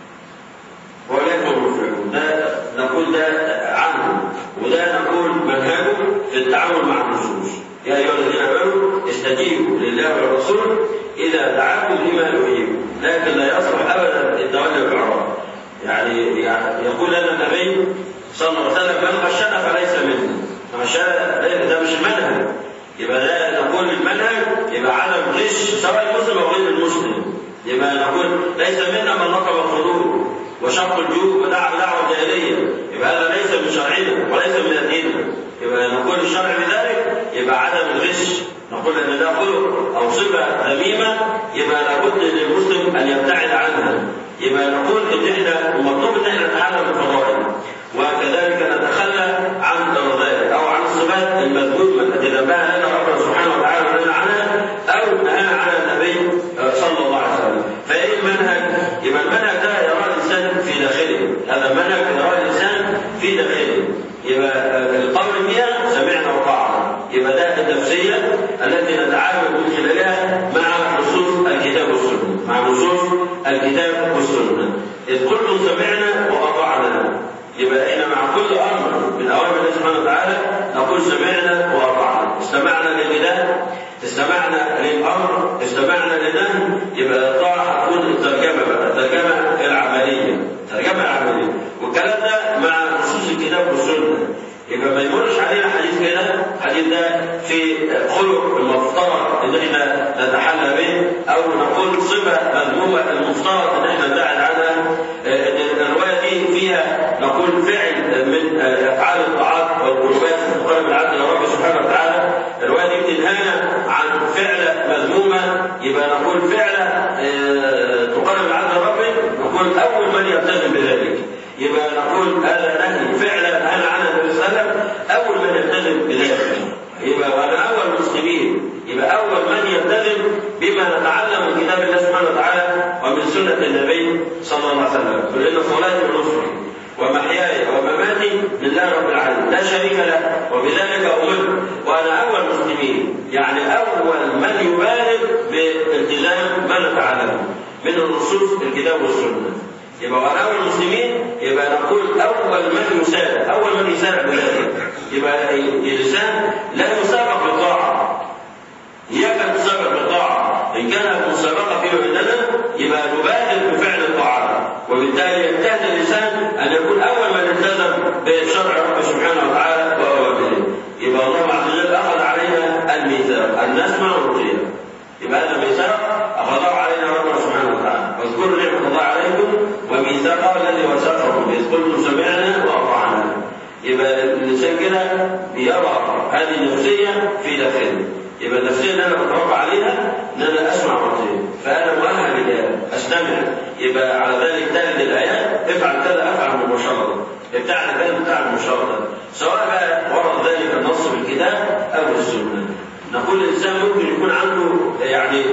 ولكن مفلحون ده نقول ده عنه وده نقول منهجه في التعامل مع النصوص يا ايها الذين امنوا استجيبوا لله والرسول اذا دعاكم لما يحييكم لكن لا يصلح ابدا التولي بالاعراض يعني, يعني يقول لنا النبي صلى الله عليه وسلم من غشنا فليس منا غشنا ده مش المنهج يبقى ده نقول المنهج يبقى عدم غش سواء المسلم او غير المسلم يبقى نقول ليس منا من نقب الحدود وشق الجيوب ودعا بدعوة جاهلية يبقى هذا ليس من شرعنا وليس من ديننا يبقى نقول الشرع بذلك يبقى عدم الغش نقول ان ده خلق او صفه ذميمه يبقى لابد للمسلم ان يبتعد عنها يبقى نقول ان احنا المطلوب ان احنا نتعلم الفضائل وكذلك نتخلى عن الرذائل او عن الصفات المذمومه التي نبهنا لنا ربنا سبحانه وتعالى ونهى عنها او نهى عنها النبي صلى الله عليه وسلم فايه المنهج؟ يبقى المنهج ده يراه الانسان في داخله هذا المنهج يراه الانسان في داخله يبقى القول فيها سمعنا وطاعنا يبقى ده النفسيه التي نتعامل من خلالها مع نصوص الكتاب والسنه مع نصوص الكتاب والسنه اذ قلتم سمعنا واطعنا يبقى احنا مع كل امر من اوامر الله سبحانه وتعالى نقول سمعنا واطعنا استمعنا للنداء استمعنا للامر استمعنا للنهي يبقى الطاعه هتكون الترجمه بقى الترجمه العمليه الترجمه العمليه والكلام ده مع نصوص الكتاب والسنه يبقى ما يمرش علينا حديث كده الحديث ده في خلق المفترض ان احنا نتحلى به او نقول صفه مذمومه المفترض ان احنا نبتعد عنها الروايه دي فيها نقول فعل من افعال الطاعات والقربات تقرب العبد الى ربه سبحانه وتعالى الروايه دي بتنهانا عن فعله مذمومه يبقى نقول فعله تقرب العبد الى ربه نقول اول من يلتزم بذلك يبقى نقول هذا نهي فعلا نهى عنه النبي صلى الله عليه وسلم اول من يلتزم بذلك يبقى وانا اول المسلمين يبقى اول من يلتزم بما نتعلم من كتاب الله سبحانه وتعالى ومن سنه النبي صلى الله عليه وسلم قل ان صلاتي ونصري ومحياي ومماتي لله رب العالمين لا شريك له وبذلك امرت وانا اول المسلمين يعني اول من يبالغ بالتزام ما نتعلمه من النصوص الكتاب والسنه يبقى وانا اول المسلمين يبقى نقول اول من يسارع اول من يسارع بذلك يبقى الانسان لا يسابق بالطاعه اياك ان تسابق بالطاعه ان كانت مسابقه فيما بيننا يبقى نبادر بفعل الطاعات وبالتالي يجتهد الانسان ان يكون اول من التزم بشرع ربه سبحانه وتعالى واوامره يبقى الله عز وجل اخذ علينا الميثاق ان نسمع ونطيع يبقى هذا ميثاق اخذه علينا ربنا سبحانه وتعالى واذكروا نعمه الله عليكم وميثاقه الذي وثقكم اذ قلتم سمعنا واطعنا يبقى الانسان كده بيرى هذه النفسيه في داخله يبقى النفسيه اللي انا بتربى عليها ان انا اسمع واطيع فانا مؤهل لذلك استمع يبقى على ذلك تجد الايات افعل كذا افعل مباشره ابتعد كذا ابتعد مباشره سواء بقى ورد ذلك النص في الكتاب او في السنه نقول الانسان ممكن يكون عنده يعني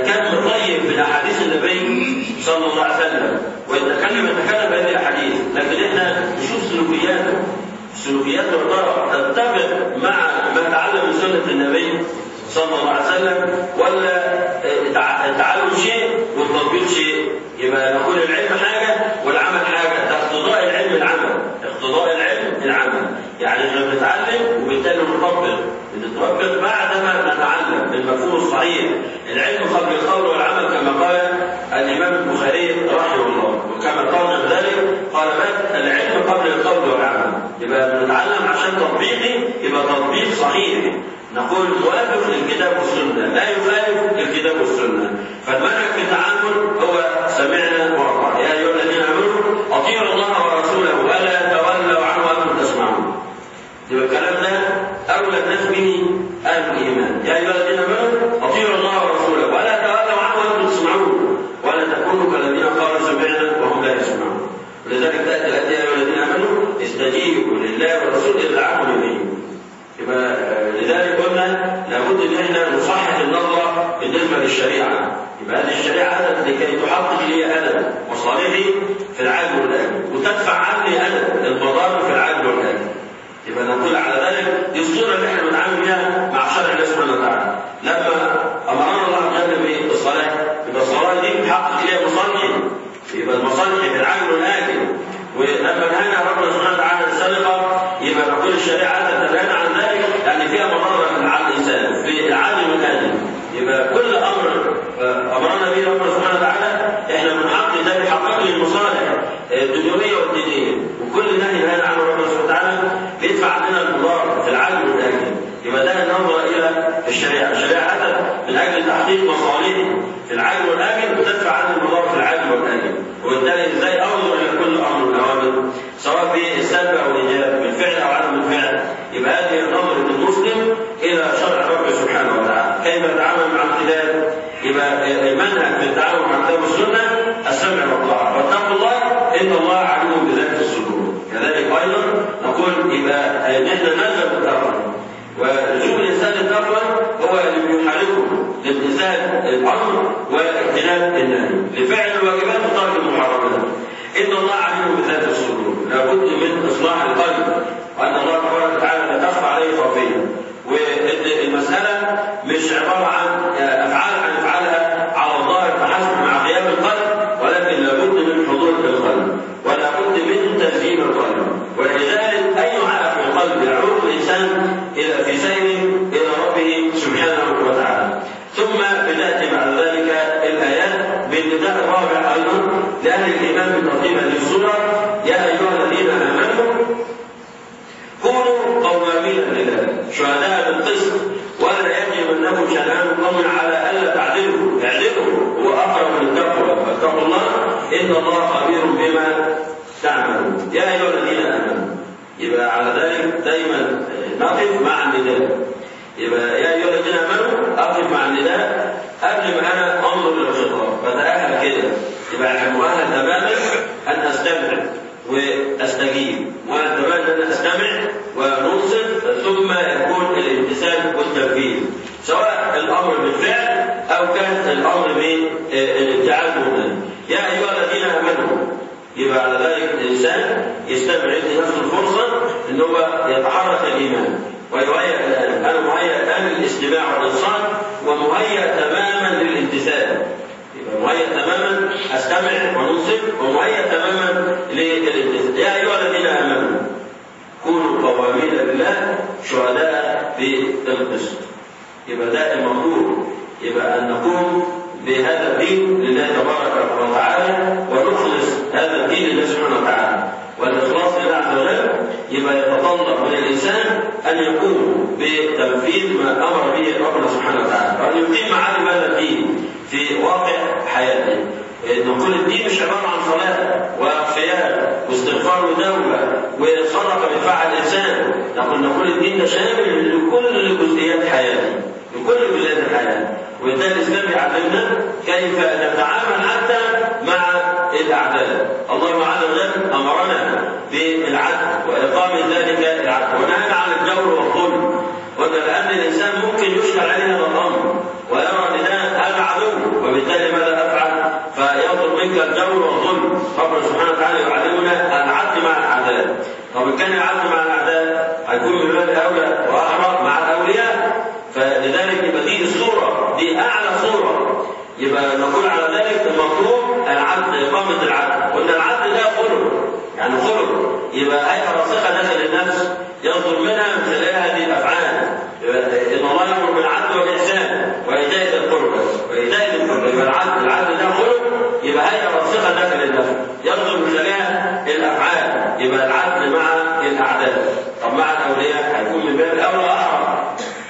كم طيب من احاديث النبي صلى الله عليه وسلم ويتكلم يتكلم بهذه الاحاديث لكن احنا نشوف سلوكياته سلوكيات الطرف تتفق مع ما تعلم من سنه النبي صلى الله عليه وسلم ولا تعلم شيء والتطبيق شيء يبقى نقول العلم حاجه والعمل حاجه ده اقتضاء العلم العمل اقتضاء العلم العمل يعني احنا بنتعلم وبالتالي نطبق بنطبق بعدما نتعلم بالمفهوم الصحيح العلم قبل القول والعمل كما قال الامام البخاري رحمه الله وكما قال ذلك قال بل العلم قبل القول والعمل يبقى بنتعلم عشان تطبيقي يبقى تطبيق صحيح نقول موافق للكتاب والسنه لا يخالف الكتاب والسنه فالمنهج في التعامل هو سمعنا واطعنا يا ايها الذين امنوا اطيعوا الله ورسوله ولا تولوا عنه وانتم تسمعون يبقى الكلام ده اولى الناس به اهل الايمان يا ايها الذين امنوا اطيعوا الله ورسوله ولا تولوا عنه وانتم تسمعون ولا تكونوا كالذين قالوا سمعنا وهم لا يسمعون ولذلك تاتي الايه يا ايها الذين امنوا استجيبوا لله والرسول اذا دعاكم اليه يبقى لذلك قلنا لابد ان احنا نصحح النظره بالنسبه للشريعه يبقى هذه الشريعه اتت لكي تحقق لي انا مصالحي في العاجل والاجل وتدفع عني انا المضار في العاجل والاجل يبقى نقول على ذلك دي الصوره اللي احنا بنتعامل بها مع شرع الله سبحانه وتعالى لما امرنا الله عز وجل بالصلاه يبقى الصلاه دي بتحقق لي مصالحي يبقى المصالح في العاجل والاجل ولما نهانا ربنا سبحانه وتعالى السابقه يبقى نقول الشريعه تتنهى عن ذلك لان فيها مضره على الانسان في العاجل والاجل يبقى كل امر امرنا به ربنا سبحانه وتعالى احنا بنحقق ده بيحقق لي المصالح الدنيويه والدينيه إلا في الشريعة، الشريعة أتت من أجل تحقيق مصالحه في العاجل والآجل وتدفع عن المضار في العاجل والآجل، وبالتالي إزاي أنظر إلى كل أمر من الأوامر سواء في السلب أو الإيجاب، بالفعل أو عدم الفعل، يبقى هذه نظرة المسلم إلى شرع ربه سبحانه وتعالى، كيف يتعامل مع الخلاف؟ يبقى المنهج في التعامل مع الكتاب والسنة السمع والطاعة، واتقوا الله إن الله عليم بذات الصدور. كذلك ايضا نقول يبقى ان احنا نلزم التقوى ولزوم الانسان التقوى هو اللي بيحركه لامتثال الامر واجتناب النهي لفعل الواجبات وترك المحرمات ان الله عليم بذات الصدور لابد من اصلاح القلب وان الله تبارك وتعالى لا تخفى عليه خافيه والمساله مش عباره عن افعال هنفعلها على الظاهر فحسب مع غياب القلب ولكن لابد من حضور القلب ولا بد من تزيين القلب ولذلك اي عائق في القلب يعود الانسان الى في سير الى ربه سبحانه وتعالى ثم بتاتي بعد ذلك الايات بالنداء الرابع ايضا لاهل الايمان بترتيب هذه السوره يا ايها الذين امنوا كونوا قوامين لله شهداء بالقسط ولا يجرمنكم شنآن قوم على الا تعدلوا اعدلوا هو اقرب للتقوى فاتقوا الله ان الله خبير بما تعملون يا ايها الذين امنوا يبقى على ذلك دايما نقف مع النداء يبقى يا ايها الذين امنوا اقف مع النداء قبل ما انا انظر للخطاب فتاهل كده يبقى انا مؤهل تماما ان استمع واستجيب وانا اتمنى ان استمع وننصت ثم يكون الامتثال والتنفيذ سواء الامر بالفعل او كان الامر بالابتعاد والنهي يا ايها الذين امنوا يبقى على ذلك الانسان يستمع يدي نفسه الفرصه ان هو يتحرك الايمان ويهيأ الان انا مهيأ الان للاستماع والانصات ومهيأ تماما للامتثال يبقى مهيأ تماما استمع وننصت ومهيأ تماما للامتثال يا ايها الذين امنوا كونوا قوامين لله شهداء بالقسط يبقى ده المطلوب يبقى ان نقوم بهذا الدين لله تبارك وتعالى ونخلص هذا الدين لله سبحانه وتعالى والاخلاص لله عز وجل يبقى يتطلب من الانسان ان يقوم بتنفيذ ما امر به ربنا سبحانه وتعالى وان يقيم معالم هذا الدين في واقع حياته نقول الدين مش عباره عن صلاه وصيام واستغفار وتوبه وصدقه بيدفعها الانسان نقول نقول الدين ده شامل لكل جزئيات حياته لكل جزئيات الحياه وبالتالي الاسلام يعلمنا كيف نتعامل حتى مع الاعداء الله عز وجل امرنا بالعدل واقامه ذلك العدل ونهانا عن الجور والظلم وان لان الانسان ممكن يشكل عليه هذا الامر ويرى ان هذا عدو وبالتالي ماذا افعل؟ فيطلب منك الجور والظلم ربنا سبحانه وتعالى يعلمنا العدل مع الاعداء طب ان كان العدل مع الاعداء هيكون من باب اولى واحرى مع الاولياء فلذلك يبقى دي الصوره دي اعلى صوره يبقى نقول على ذلك المطلوب العدل اقامه العدل وان العدل ده خلق يعني خلق يبقى هيئه راسخه داخل النفس يصدر منها من خلال هذه الافعال ان الله يامر بالعدل والاحسان وايتاء ذي القربى وايتاء ذي القربى يبقى العدل العدل ده خلق يبقى هيئه راسخه داخل النفس يصدر من خلالها الافعال يبقى العدل مع الاعداء طب مع الاولياء هيكون من باب الاولى واحرى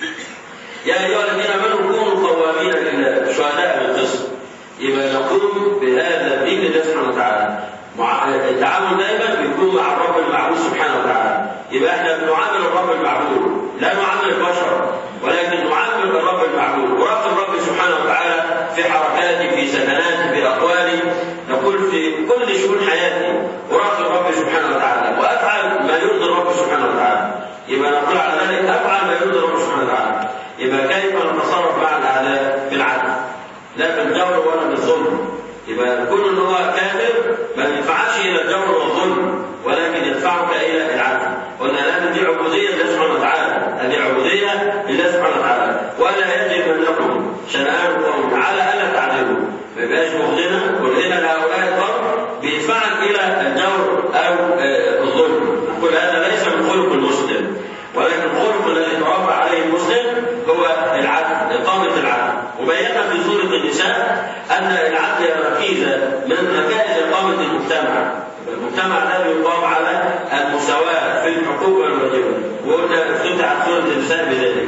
يا ايها الذين امنوا كونوا قوامين لله شهداء بالقسط يبقى نقوم بهذا الدين لله سبحانه وتعالى التعامل دائما بيكون مع الرب المعبود سبحانه وتعالى يبقى احنا بنعامل الرب المعبود لا نعامل البشر ولكن نعامل الرب المعبود وراقب الرب سبحانه وتعالى في حركاتي في سكناتي في اقوالي نقول في كل شؤون حياتي اراقب الرب سبحانه وتعالى وافعل ما يرضي الرب سبحانه وتعالى يبقى نقول على ذلك افعل ما يرضي الرب سبحانه وتعالى يبقى كيف نتصرف مع الاعداء بالعدل لا بالجور ولا بالظلم يبقى كل ان هو كافر ما يدفعكش الى الجور والظلم ولكن يدفعك الى العدل قلنا لا دي عبوديه لله سبحانه وتعالى هذه عبوديه لله سبحانه وتعالى ولا يجب منكم شنآن قوم على الا تعدلوا ما يبقاش بغضنا كلنا لهؤلاء القوم بيدفعك الى الجور او الظلم كل هذا ليس من خلق المسلم ولكن الخلق الذي تربى عليه المسلم هو العدل إقامة العدل وبينا في سورة النساء أن العدل ركيزة من ركائز إقامة المجتمع المجتمع ده يقام على المساواة في الحقوق والواجبات وقلنا افتتحت سورة النساء بذلك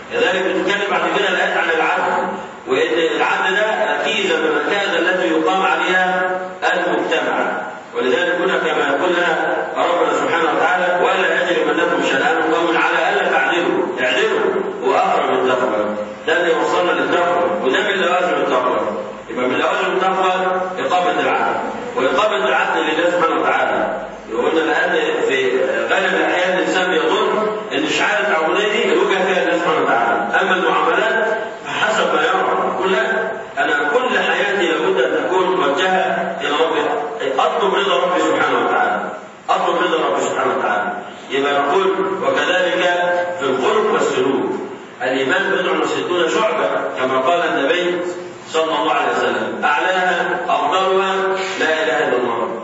كذلك بتتكلم بعد كده الآيات عن العدل وإن العدل ده ركيزة من الركائز التي يقام عليها المجتمع ولذلك هنا كما قلنا ربنا سبحانه وتعالى ولا يجرمنكم شنآن قوم على ألا تعدلوا اعدلوا وأقرب التقوى ده اللي وصلنا للتقوى وده من لوازم التقوى يبقى من لوازم التقوى إقامة العدل وإقامة العدل لله سبحانه وتعالى قلنا الآن في غالب الأحيان الإنسان بيظن إن الشعائر التعبدية دي الوجهة فيها لله سبحانه وتعالى أما المعاملات فحسب ما يرى كلها أنا كل حياتي لابد أن تكون موجهة إلى ربي أطلب رضا ربي سبحانه وتعالى أطلب رضا ربي سبحانه وتعالى يبقى نقول وكذلك في الخلق والسلوك الإيمان بضع وستون شعبة كما قال النبي صلى الله عليه وسلم أعلاها أفضلها لا إله إلا الله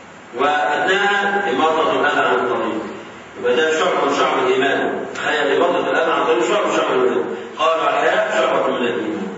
وأدناها إماطة الأذى عن الطريق يبقى ده شعب من شعب الإيمان تخيل إماطة الأذى عن الطريق شعب من شعب الإيمان قال الحياة شعبة من الإيمان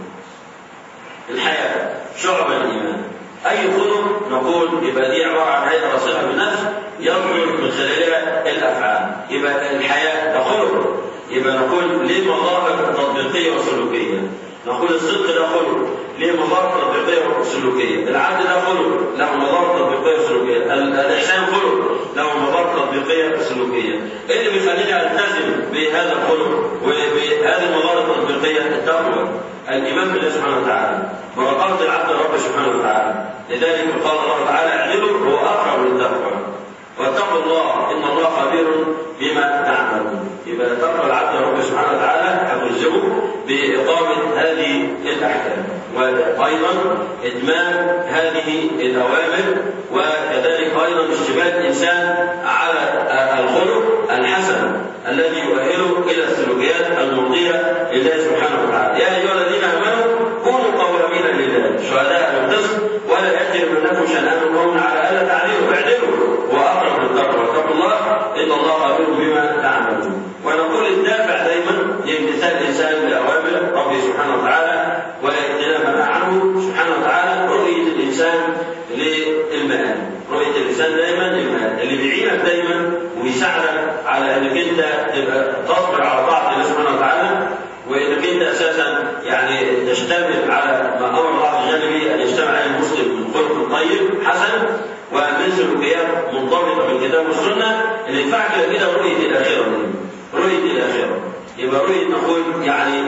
الحياة شعبة من الإيمان أي خلق نقول يبقى دي عبارة عن هيئة راسخة بالنفس يظهر من خلالها الأفعال يبقى الحياة ده خلق يبقى نقول ليه مظاهر تطبيقية وسلوكية نقول الصدق ده خلق ليه مظاهر تطبيقية وسلوكية العدل ده خلق له مظاهر تطبيقية وسلوكية الإحسان خلق له مظاهر تطبيقية وسلوكية إيه اللي بيخليني ألتزم بهذا الخلق وبهذه المظاهر التطبيقية التقوى الإيمان بالله سبحانه وتعالى مراقبة العبد رب سبحانه وتعالى لذلك قال الله تعالى اعدلوا هو أقرب للتقوى واتقوا الله إن الله خبير بما تعملون يبقى تقوى العبد رب سبحانه وتعالى هتلزمه بإقامة هذه الأحكام وأيضا إتمام هذه الأوامر وكذلك أيضا اشتباه الإنسان على الخلق الحسن الذي يؤهله إلى السلوكيات المرضية لله سبحانه وتعالى يا أيها الذين آمنوا كونوا قوامين لله شهداء بالقسط ولا يجرمنكم شنآن قوم على ألا تعدلوا اعدلوا وأقرب للتقوى اتقوا الله إن الله خبير بما تعملون ونقول الدافع دائما لامتثال الإنسان بأوامر ربه سبحانه وتعالى واجتناب ما عنه سبحانه وتعالى رؤية الإنسان للمآل رؤية الإنسان دائما للمآل اللي بيعينك دائما ويساعدك على انك انت تبقى تصبر على طاعه الله سبحانه وتعالى وانك انت اساسا يعني تشتمل على ما امر الله عز وجل به ان يجتمع عليه المسلم من خلق طيب حسن ومن سلوكيات منضبطه بالكتاب والسنه اللي يدفعك الى كده رؤيه الاخره رؤيه الاخره يبقى رؤيه نقول يعني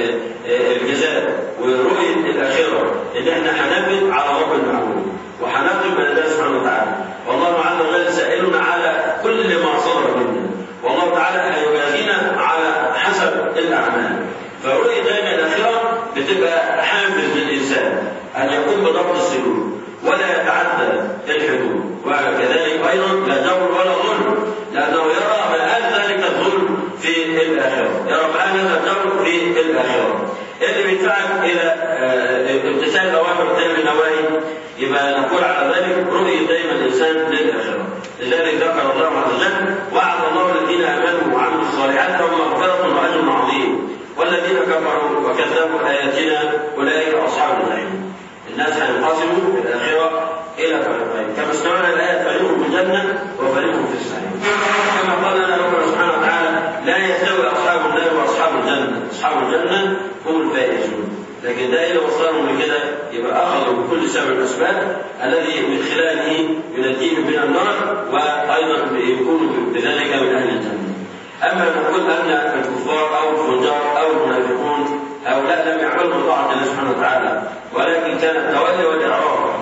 الجزاء ورؤيه الاخره ان احنا هنبت على رب المعبود وهنقم من الله سبحانه وتعالى والله عز وجل سائلنا على كل ما صدر منا والله تعالى هيجازينا على حسب الاعمال فرؤيه دائما الاخره بتبقى حافز للانسان ان يقوم بضبط السلوك ولا يتعدى الحدود وكذلك ايضا لا جور ولا ظلم لانه يرى مآل ذلك الظلم في الاخره يرى مآل هذا الجور في الاخره اللي بيدفعك الى امتثال الاوامر وتجنب النواهي يبقى نقول على ذلك رؤية دائما الإنسان للآخرة لذلك ذكر الله عز وجل وعد الله الذين آمنوا وعملوا الصالحات لهم مغفرة وأجر عظيم والذين كفروا وكذبوا آياتنا أولئك أصحاب الجحيم الناس هينقسموا في الآخرة إلى فريقين كما استمعنا الآية فريق في الجنة وفريق في السعير كما قال لنا ربنا سبحانه وتعالى لا يستوي أصحاب النار وأصحاب الجنة أصحاب الجنة هم الفائزون لكن ده إذا وصلهم لكده يبقى أخذوا بكل سبب الأسباب الذي من خلاله ينجيهم من النار وأيضا يكونوا بذلك من أهل الجنة. أما نقول أن الكفار أو الفجار أو المنافقون هؤلاء لم يعملوا طاعة الله سبحانه وتعالى ولكن كان التولي والإعراض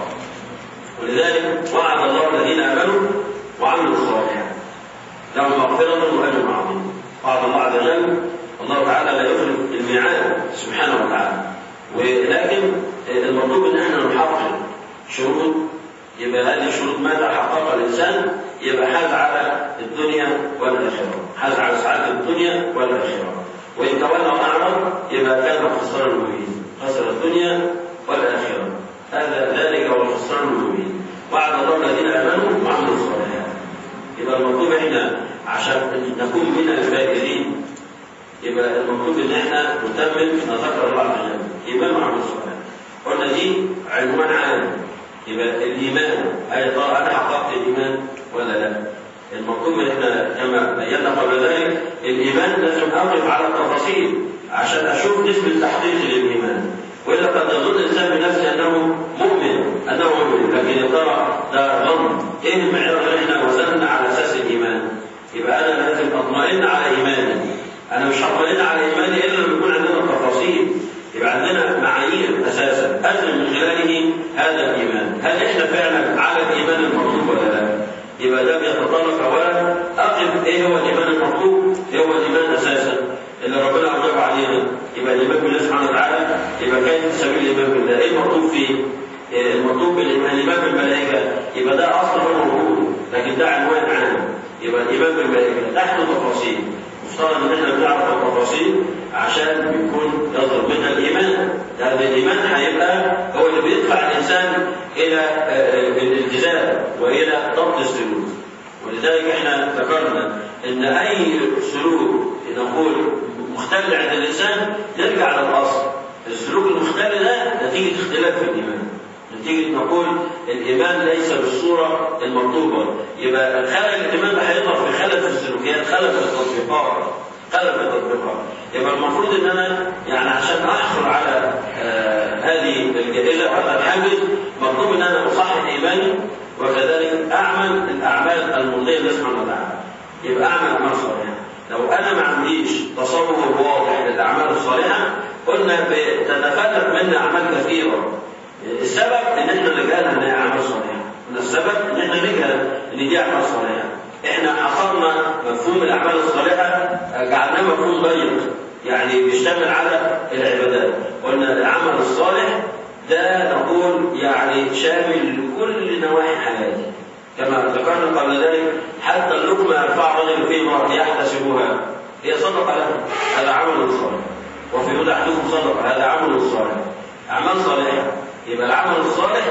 ولذلك وعد الله الذين آمنوا وعملوا الصالحات لهم مغفرة وأجر عظيم قال الله عز وجل الله تعالى لا يخلف الميعاد سبحانه وتعالى ولكن المطلوب ان احنا نحقق شروط يبقى هذه الشروط ماذا حققها الانسان يبقى حاز على الدنيا والاخره حاز على سعاده الدنيا والاخره وان تولى واعرض يبقى كان خسران المبين خسر الدنيا والاخره هذا ذلك هو الخسران المبين وعد الله الذين امنوا وعملوا الصالحات يبقى المطلوب احنا عشان نكون من الفائزين يبقى المطلوب ان احنا نتمم ما ذكر الله عز وجل ايمان وعمل صالح قلنا دي عنوان عام يبقى الايمان هل ترى انا حققت الايمان ولا لا؟ المطلوب ان احنا كما بينا قبل ذلك الايمان لازم اقف على التفاصيل عشان اشوف نسبه تحقيق للايمان والا قد يظن الانسان بنفسه انه مؤمن انه مؤمن لكن يا ترى ده ظن ايه المعيار اللي احنا وزننا على اساس الايمان يبقى انا لازم اطمئن على ايماني انا مش هطمئن على ايماني الا لما يكون عندنا تفاصيل يبقى عندنا معايير اساسا ادري من خلاله هذا الايمان هل احنا فعلا على الايمان المطلوب ولا لا يبقى ده بيتطرق اولا اقف ايه هو الايمان المطلوب ايه هو الايمان اساسا اللي ربنا اوجب علينا يبقى الايمان بالله سبحانه وتعالى يبقى كيف سبيل الايمان بالله ايه المطلوب فيه إيه المطلوب بالايمان الايمان بالملائكه يبقى ده اصل هو موجود لكن ده عنوان عام يبقى الايمان بالملائكه تحت تفاصيل مفترض ان احنا بنعرف التفاصيل عشان بيكون يصدر منها الايمان لان الايمان هيبقى هو اللي بيدفع الانسان الى الالتزام والى ضبط السلوك ولذلك احنا ذكرنا ان اي سلوك نقول مختل عند الانسان يرجع للاصل السلوك المختل ده نتيجه اختلاف في الايمان نتيجة نقول الإيمان ليس بالصورة المطلوبة يبقى الخلل الإيمان ده هيظهر في خلل في السلوكيات خلل في التطبيقات خلل في التطبيقات يبقى المفروض إن أنا يعني عشان أحصل على آه هذه الجائزة وهذا الحاجز مطلوب إن أنا أصحح إيماني وكذلك أعمل الأعمال المرضية لله سبحانه وتعالى يبقى أعمل أعمال صالحة لو أنا ما عنديش تصور واضح للأعمال الصالحة قلنا بتتفلت منا أعمال كثيرة السبب ان احنا نجهلها انها اعمال صالحه ان السبب ان احنا نجهل ان دي اعمال صالحه احنا حصرنا مفهوم الاعمال الصالحه جعلناه مفهوم ضيق يعني بيشتمل على العبادات قلنا العمل الصالح ده نقول يعني شامل لكل نواحي حياتي كما ذكرنا قبل ذلك حتى اللقمه يرفع رجل في نار يحتسبها هي صدقه له هذا عمل صالح وفي يد احدكم صدقه هذا عمل صالح اعمال صالحه يبقى العمل الصالح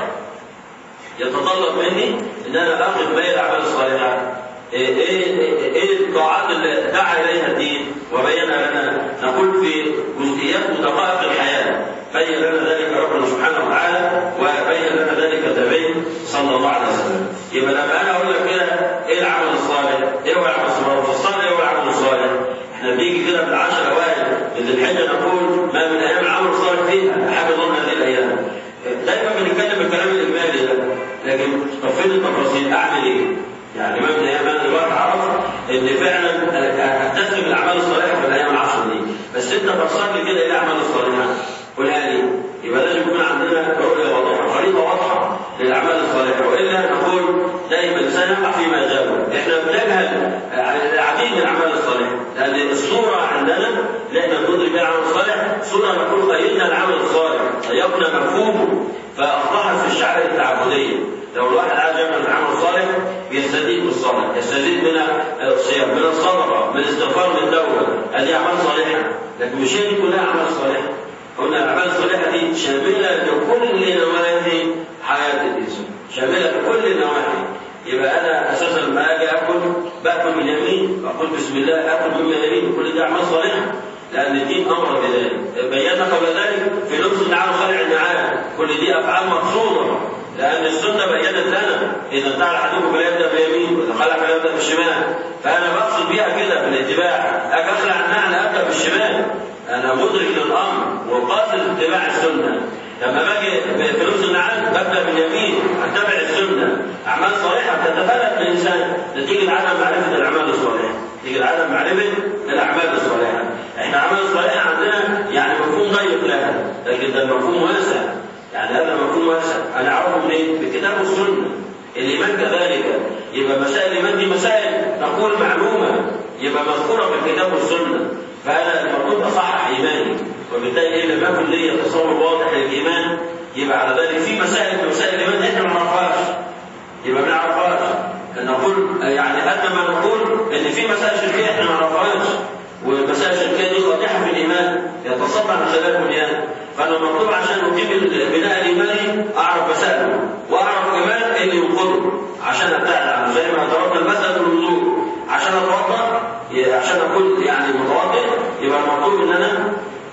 يتطلب مني ان انا اخذ باقي الاعمال الصالحه ايه ايه ايه الطاعات اللي دعا اليها الدين وبينها لنا نقول في جزئيات ودقائق الحياه بين لنا ذلك ربنا سبحانه وتعالى وبين لنا ذلك النبي صلى الله عليه وسلم يبقى لما انا اقول لك كده ايه العمل الصالح؟ ايه هو العمل الصالح؟ الصالح ايه هو العمل الصالح؟ احنا بنيجي كده في العشر اوائل من ذي الحجه نقول ما من ايام العمل الصالح فيها حاجه ضمن هذه الايام دايما بنتكلم الكلام الاجمالي ده لكن طب فين التفاصيل اعمل ايه؟ يعني ما من ايام انا دلوقتي اعرف ان فعلا التزم الاعمال الصالحه في الايام العشر دي بس انت فسر لي كده ايه الاعمال الصالحه؟ قولها لي يبقى لازم يكون عندنا رؤيه واضحه خريطه واضحه للاعمال الصالحه والا نقول دائما الانسان يقع فيما يزال احنا بنجهل العديد من الاعمال الصالحه لان الصوره عندنا اللي احنا بندرك بها العمل الصالح صوره نقول قيدنا العمل الصالح ضيقنا مفهومه فاصبحت في الشعائر التعبديه لو الواحد عايز يعمل العمل الصالح بيستزيد من الصلاه يستزيد من الصيام من الصدقه من الاستغفار من التوبه هذه اعمال صالحه لكن مش هي دي كلها اعمال صالحه قلنا الاعمال الصالحه دي شامله لكل نواحي حياه الانسان شامله لكل النواحي يبقى انا اساسا لما اجي اكل باكل من اليمين اقول بسم الله اكل من اليمين كل دي اعمال صالحه لان الدين امر بذلك بينا قبل ذلك في لبس النعال وخلع النعال كل دي افعال مقصوده لان السنه بينت لنا اذا انتهى احدكم فلا يبدا باليمين واذا خلع فلا يبدا بالشمال فانا بقصد بيها كده في الاتباع اجي اخلع النعل ابدا بالشمال انا مدرك للامر وقاصد اتباع السنه لما باجي في لبس النعال ببدا باليمين اتبع السنه اعمال صالحه تتفلت من الانسان نتيجه عدم معرفه الاعمال الصالحه نتيجه عدم معرفه الاعمال الصالحه احنا الاعمال الصالحه عندنا يعني مفهوم ضيق لها لكن ده مفهوم واسع يعني هذا مفهوم واسع انا اعرفه منين؟ بالكتاب والسنه الايمان كذلك يبقى مسائل الايمان دي مسائل نقول معلومه يبقى مذكوره في الكتاب والسنه فانا المفروض اصحح ايماني وبالتالي لم يكن لي تصور واضح للايمان يبقى على ذلك في مسائل من مسائل الايمان احنا ما نعرفهاش يبقى ما نعرفهاش نقول يعني قد ما نقول ان في مسائل شركيه احنا ما نعرفهاش والمسائل الشركيه دي قادحه في الايمان يتصدع من خلال البنيان فانا مطلوب عشان اقيم البناء الايماني اعرف مسائله واعرف كمان اللي ينقضه عشان ابتعد عنه زي ما ضربنا المثل في الوضوء عشان اتوضا عشان اكون يعني متوضئ يبقى المطلوب ان انا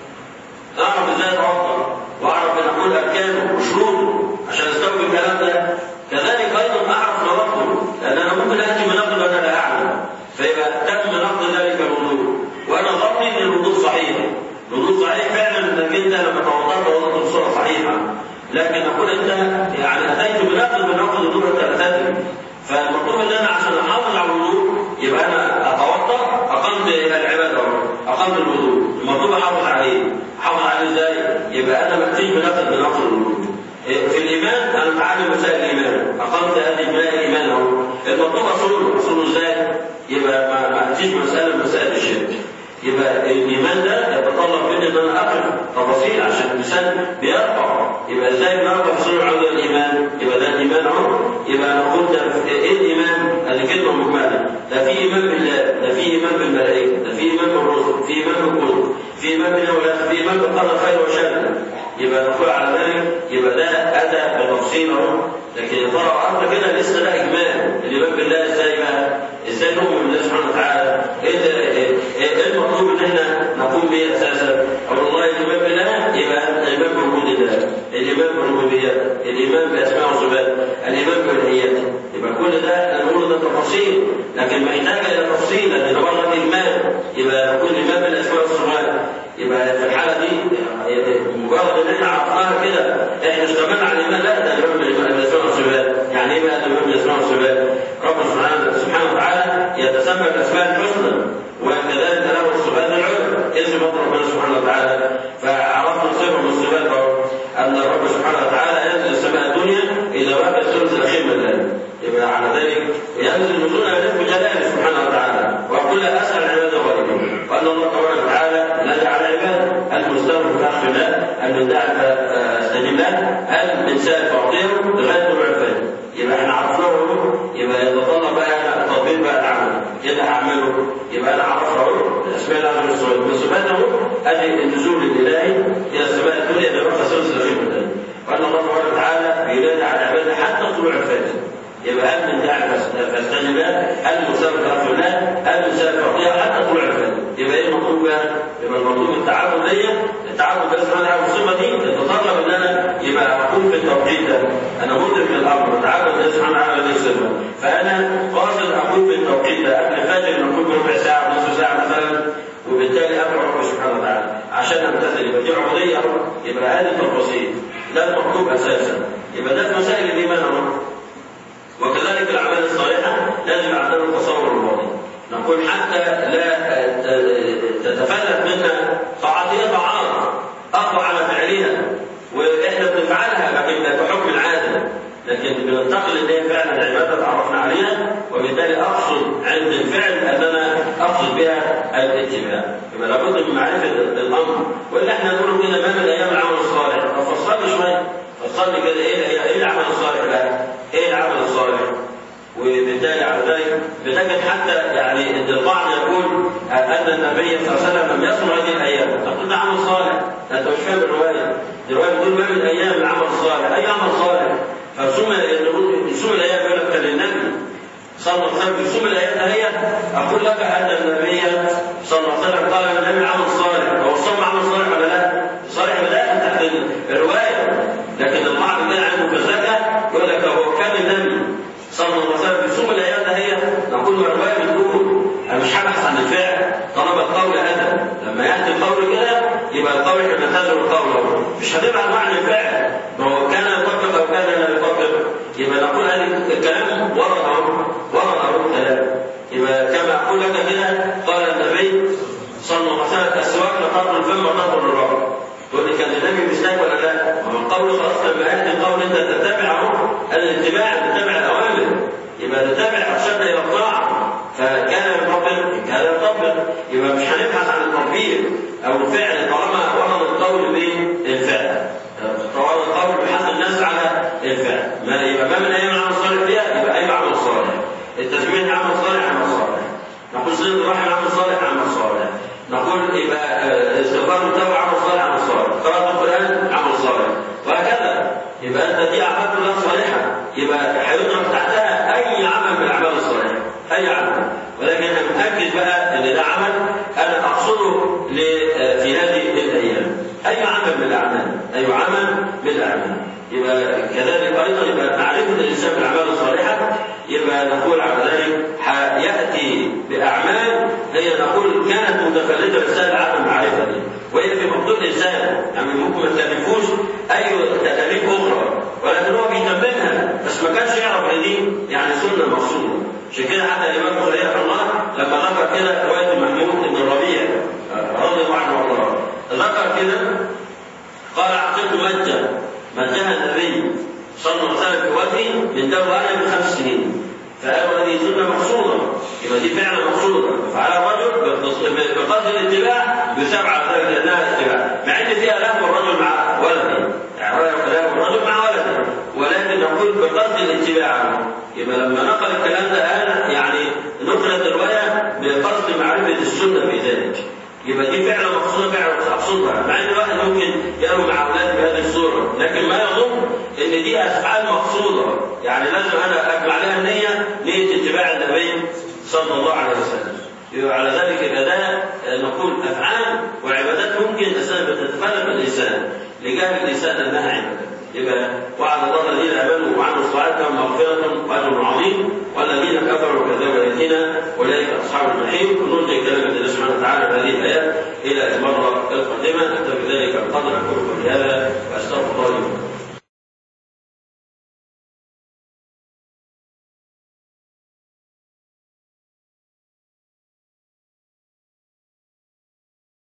اعرف ازاي اتوضا واعرف ان اقول اركانه وشروطه عشان استوعب الكلام ده كذلك ايضا اعرف نواقضه لان انا ممكن اتي بنقد وانا لا اعلم فيبقى تم نقد ذلك الوضوء وانا ظني ان الوضوء صحيح الوضوء لكن نقول انت يعني اتيت بنقل من نقل الوضوء انت اتيت فالمطلوب ان انا عشان احافظ على الوضوء يبقى انا اتوضا اقمت العباده اقمت الوضوء المطلوب احافظ عليه احافظ عليه ازاي؟ يبقى انا ما اتيش بنقل من نقل الوضوء في الايمان انا متعلم مسائل الايمان اقمت هذه بناء الايمان اهو المطلوب اصوله اصوله ازاي؟ يبقى ما ما اتيش مساله من مسائل الشرك يبقى الايمان ده يتطلب مني ان انا اقف تفاصيل عشان الانسان بيرفع يبقى ازاي بنرفع في سوره عود الايمان يبقى ده الايمان اهو يبقى نقول ده ايه الايمان؟ هذه كلمه مجمله ده في ايمان بالله ده في ايمان بالملائكه ده في ايمان بالرسل في ايمان بالكتب في ايمان بالاولاد في ايمان بالقدر خير وشر يبقى نقول على ذلك يبقى ده اتى بتفصيل اهو لكن يا ترى عرفنا كده لسه ده اجمال الايمان بالله ازاي بقى؟ ازاي نؤمن بالله سبحانه وتعالى؟ ايه ده ايه إيه المطلوب ان احنا نقوم به اساسا؟ او والله الايمان بالله يبقى الايمان بوجود الله، الايمان بالربوبيات، الايمان باسماء وصفات، الايمان بالالهيات، يبقى كل ده نقول ده تفاصيل، لكن محتاجه الى تفصيل لان ده مره اجمال، يبقى كل ايمان بالاسماء والصفات، يبقى في الحاله دي مجرد ان احنا عرفناها كده احنا اشتغلنا على الايمان لا ده الايمان بالاسماء والصفات، يعني ايه بقى الايمان بالاسماء والصفات؟ رب سبحانه سبحانه وتعالى يتسمى بالاسماء الحسنى وكذلك له الصفات العلى اسم ربنا سبحانه وتعالى فعرفنا صفه من الصفات ان الرب سبحانه وتعالى ينزل السماء الدنيا اذا وقع الثلث الاخير من الليل يبقى على ذلك ينزل نزولا يليق بجلاله سبحانه وتعالى وكل اسال العباد غالبا وان الله تبارك وتعالى نادى على عباده المستغفر في حق الله ان دعا فاستجب له هل من سال فاعطيه لغايه طلوع الفجر يبقى احنا عرفناه يبقى يتطلب بقى تطبيق بقى العمل كده هعمله يبقى انا عرفت اهو الاسماء العظمى الصفات من صفاته ادي النزول الالهي الى السماء الدنيا اللي رفع ثلث الاخير من الليل وان الله تبارك وتعالى بينادي على عباده حتى طلوع الفجر يبقى هل من داعي فاستجب هل مسافر في الله هل مسافر فقيها حتى طلوع الفجر يبقى ايه المطلوب بقى؟ يبقى المطلوب التعبد دي التعبد ده سبحانه وتعالى الصفه دي تتطلب ان انا يبقى اكون في التوحيد ده انا مدرك للامر التعبد ده سبحانه وتعالى ليه صفه فانا قاصد اكون في التوحيد ده قبل الفجر نكون بربع ساعه نصف ساعه مثلا وبالتالي ادعو ربنا سبحانه وتعالى عشان امتثل يبقى دي عبوديه يبقى هذه التفاصيل ده المطلوب اساسا يبقى ده في مسائل الايمان اهو وكذلك الاعمال الصالحه لازم عندنا التصور الواضح نقول حتى لا تتفلت منا طاعات هي طاعات اقوى على فعلها واحنا بنفعلها لكن بحكم العاده لكن بننتقل ان هي فعلا عباده تعرفنا عليها وبالتالي اقصد عند الفعل اننا اقصد بها الاتباع يبقى لابد من معرفه الامر والا احنا نقول كده ما من ايام العمل الصالح طب فصلي شويه فصلي كده ايه ايه العمل الصالح بقى؟ ايه العمل الصالح؟ وبالتالي على ذلك بتجد حتى يعني ان البعض يقول ان النبي صلى الله عليه وسلم لم يصم هذه الايام، تقول ده عمل صالح، انت مش فاهم الروايه، الروايه بتقول ما من ايام العمل الصالح، اي عمل صالح؟ فصوم صوم الايام يقول لك كان النبي صلى الله عليه وسلم يصوم الايام هي اقول لك ان النبي صلى الله عليه وسلم قال النبي عمل صالح، هو الصوم عمل صالح ولا لا؟ صالح ولا تحت الروايه، لكن البعض كان عنده فزكه يقول لك هو كان النبي صلى الله عليه وسلم في صوم الايام ده هي نقول الروايه بتقول انا مش هبحث عن الفعل طالما القول ادب لما ياتي القول كده يبقى القول احنا بننتظر القول مش هتبقى معنى الفعل ما هو كان يطبق او كان لا يطبق يبقى نقول هذا الكلام ورد اهو ورد اهو الكلام يبقى كما اقول لك كده قال النبي صلى الله عليه وسلم السواك لطهر الفم وطهر الرب تقول لي كان النبي مستاك ولا لا؟ ما هو القول خلاص لما ياتي القول انت تتبع اهو الاتباع تتبع الاوامر يبقى تتبع ارشدنا الى الطاعه فكان يطبق كان يطبق يبقى مش هنبحث عن التطبيق او الفعل طالما ورد القول بالفعل طالما القول بحث الناس على الفعل ما يبقى ما من ايام عمل صالح فيها يبقى اي عمل صالح التسميه عمل صالح عمل صالح نقول صله الرحم عمل صالح عمل صالح نقول يبقى استغفار التوبه عمل صالح عمل صالح قراءه القران عمل صالح وهكذا يبقى انت دي اعمال كلها صالحه يبقى هيدرك تحتها اي عمل من الاعمال الصالحه اي عمل ولكن انا متاكد بقى ان ده عمل انا اقصده في هذه الايام اي عمل من الاعمال اي عمل من الاعمال يبقى كذلك ايضا يبقى معرفه الانسان بالاعمال الصالحه يبقى نقول على ذلك ياتي باعمال هي نقول كانت متفرده بسبب عدم المعرفه دي وهي في مقدور الانسان يعني ممكن ما تكلفوش اي تكاليف اخرى ولكن هو بيتممها بس ما كانش يعرف ان دي يعني سنه مقصوده عشان كده حتى الامام البخاري رحمه الله لما ذكر كده روايه محمود بن الربيع رضي الله عنه وارضاه ذكر كده قال اعطيت مجه مجها النبي صلى الله عليه وسلم في وجهي من دور انا بخمس سنين فقالوا هذه سنه مقصوده يبقى دي فعلا مقصوده فعلى الرجل بقصد الاتباع يثاب على ذلك لانها اتباع مع ان فيها لهم الرجل مع ولده يعني لهم الرجل مع ولده ولكن نقول بقصد الاتباع يبقى لما نقل الكلام ده قال يعني نقلت الروايه بقصد معرفه السنه في ذلك يبقى دي فعلا مقصوده فعلا اقصدها مع ان الواحد ممكن يروي مع اولاده بهذه الصوره لكن ما يظن ان دي افعال مقصوده يعني لازم انا اجمع لها النيه نيه اتباع النبي صلى الله عليه وسلم يبقى على ذلك يبقى ده نقول افعال وعبادات ممكن الانسان بتتفرق الانسان لجهل الانسان انها عباده يبقى وعد الله الذين امنوا وعملوا الصالحات لهم مغفره واجر عظيم والذين كفروا وكذبوا باياتنا اولئك اصحاب الجحيم نرجع كلام الله سبحانه وتعالى في هذه الايات الى المره القادمه نكتفي بذلك القدر اقول هذا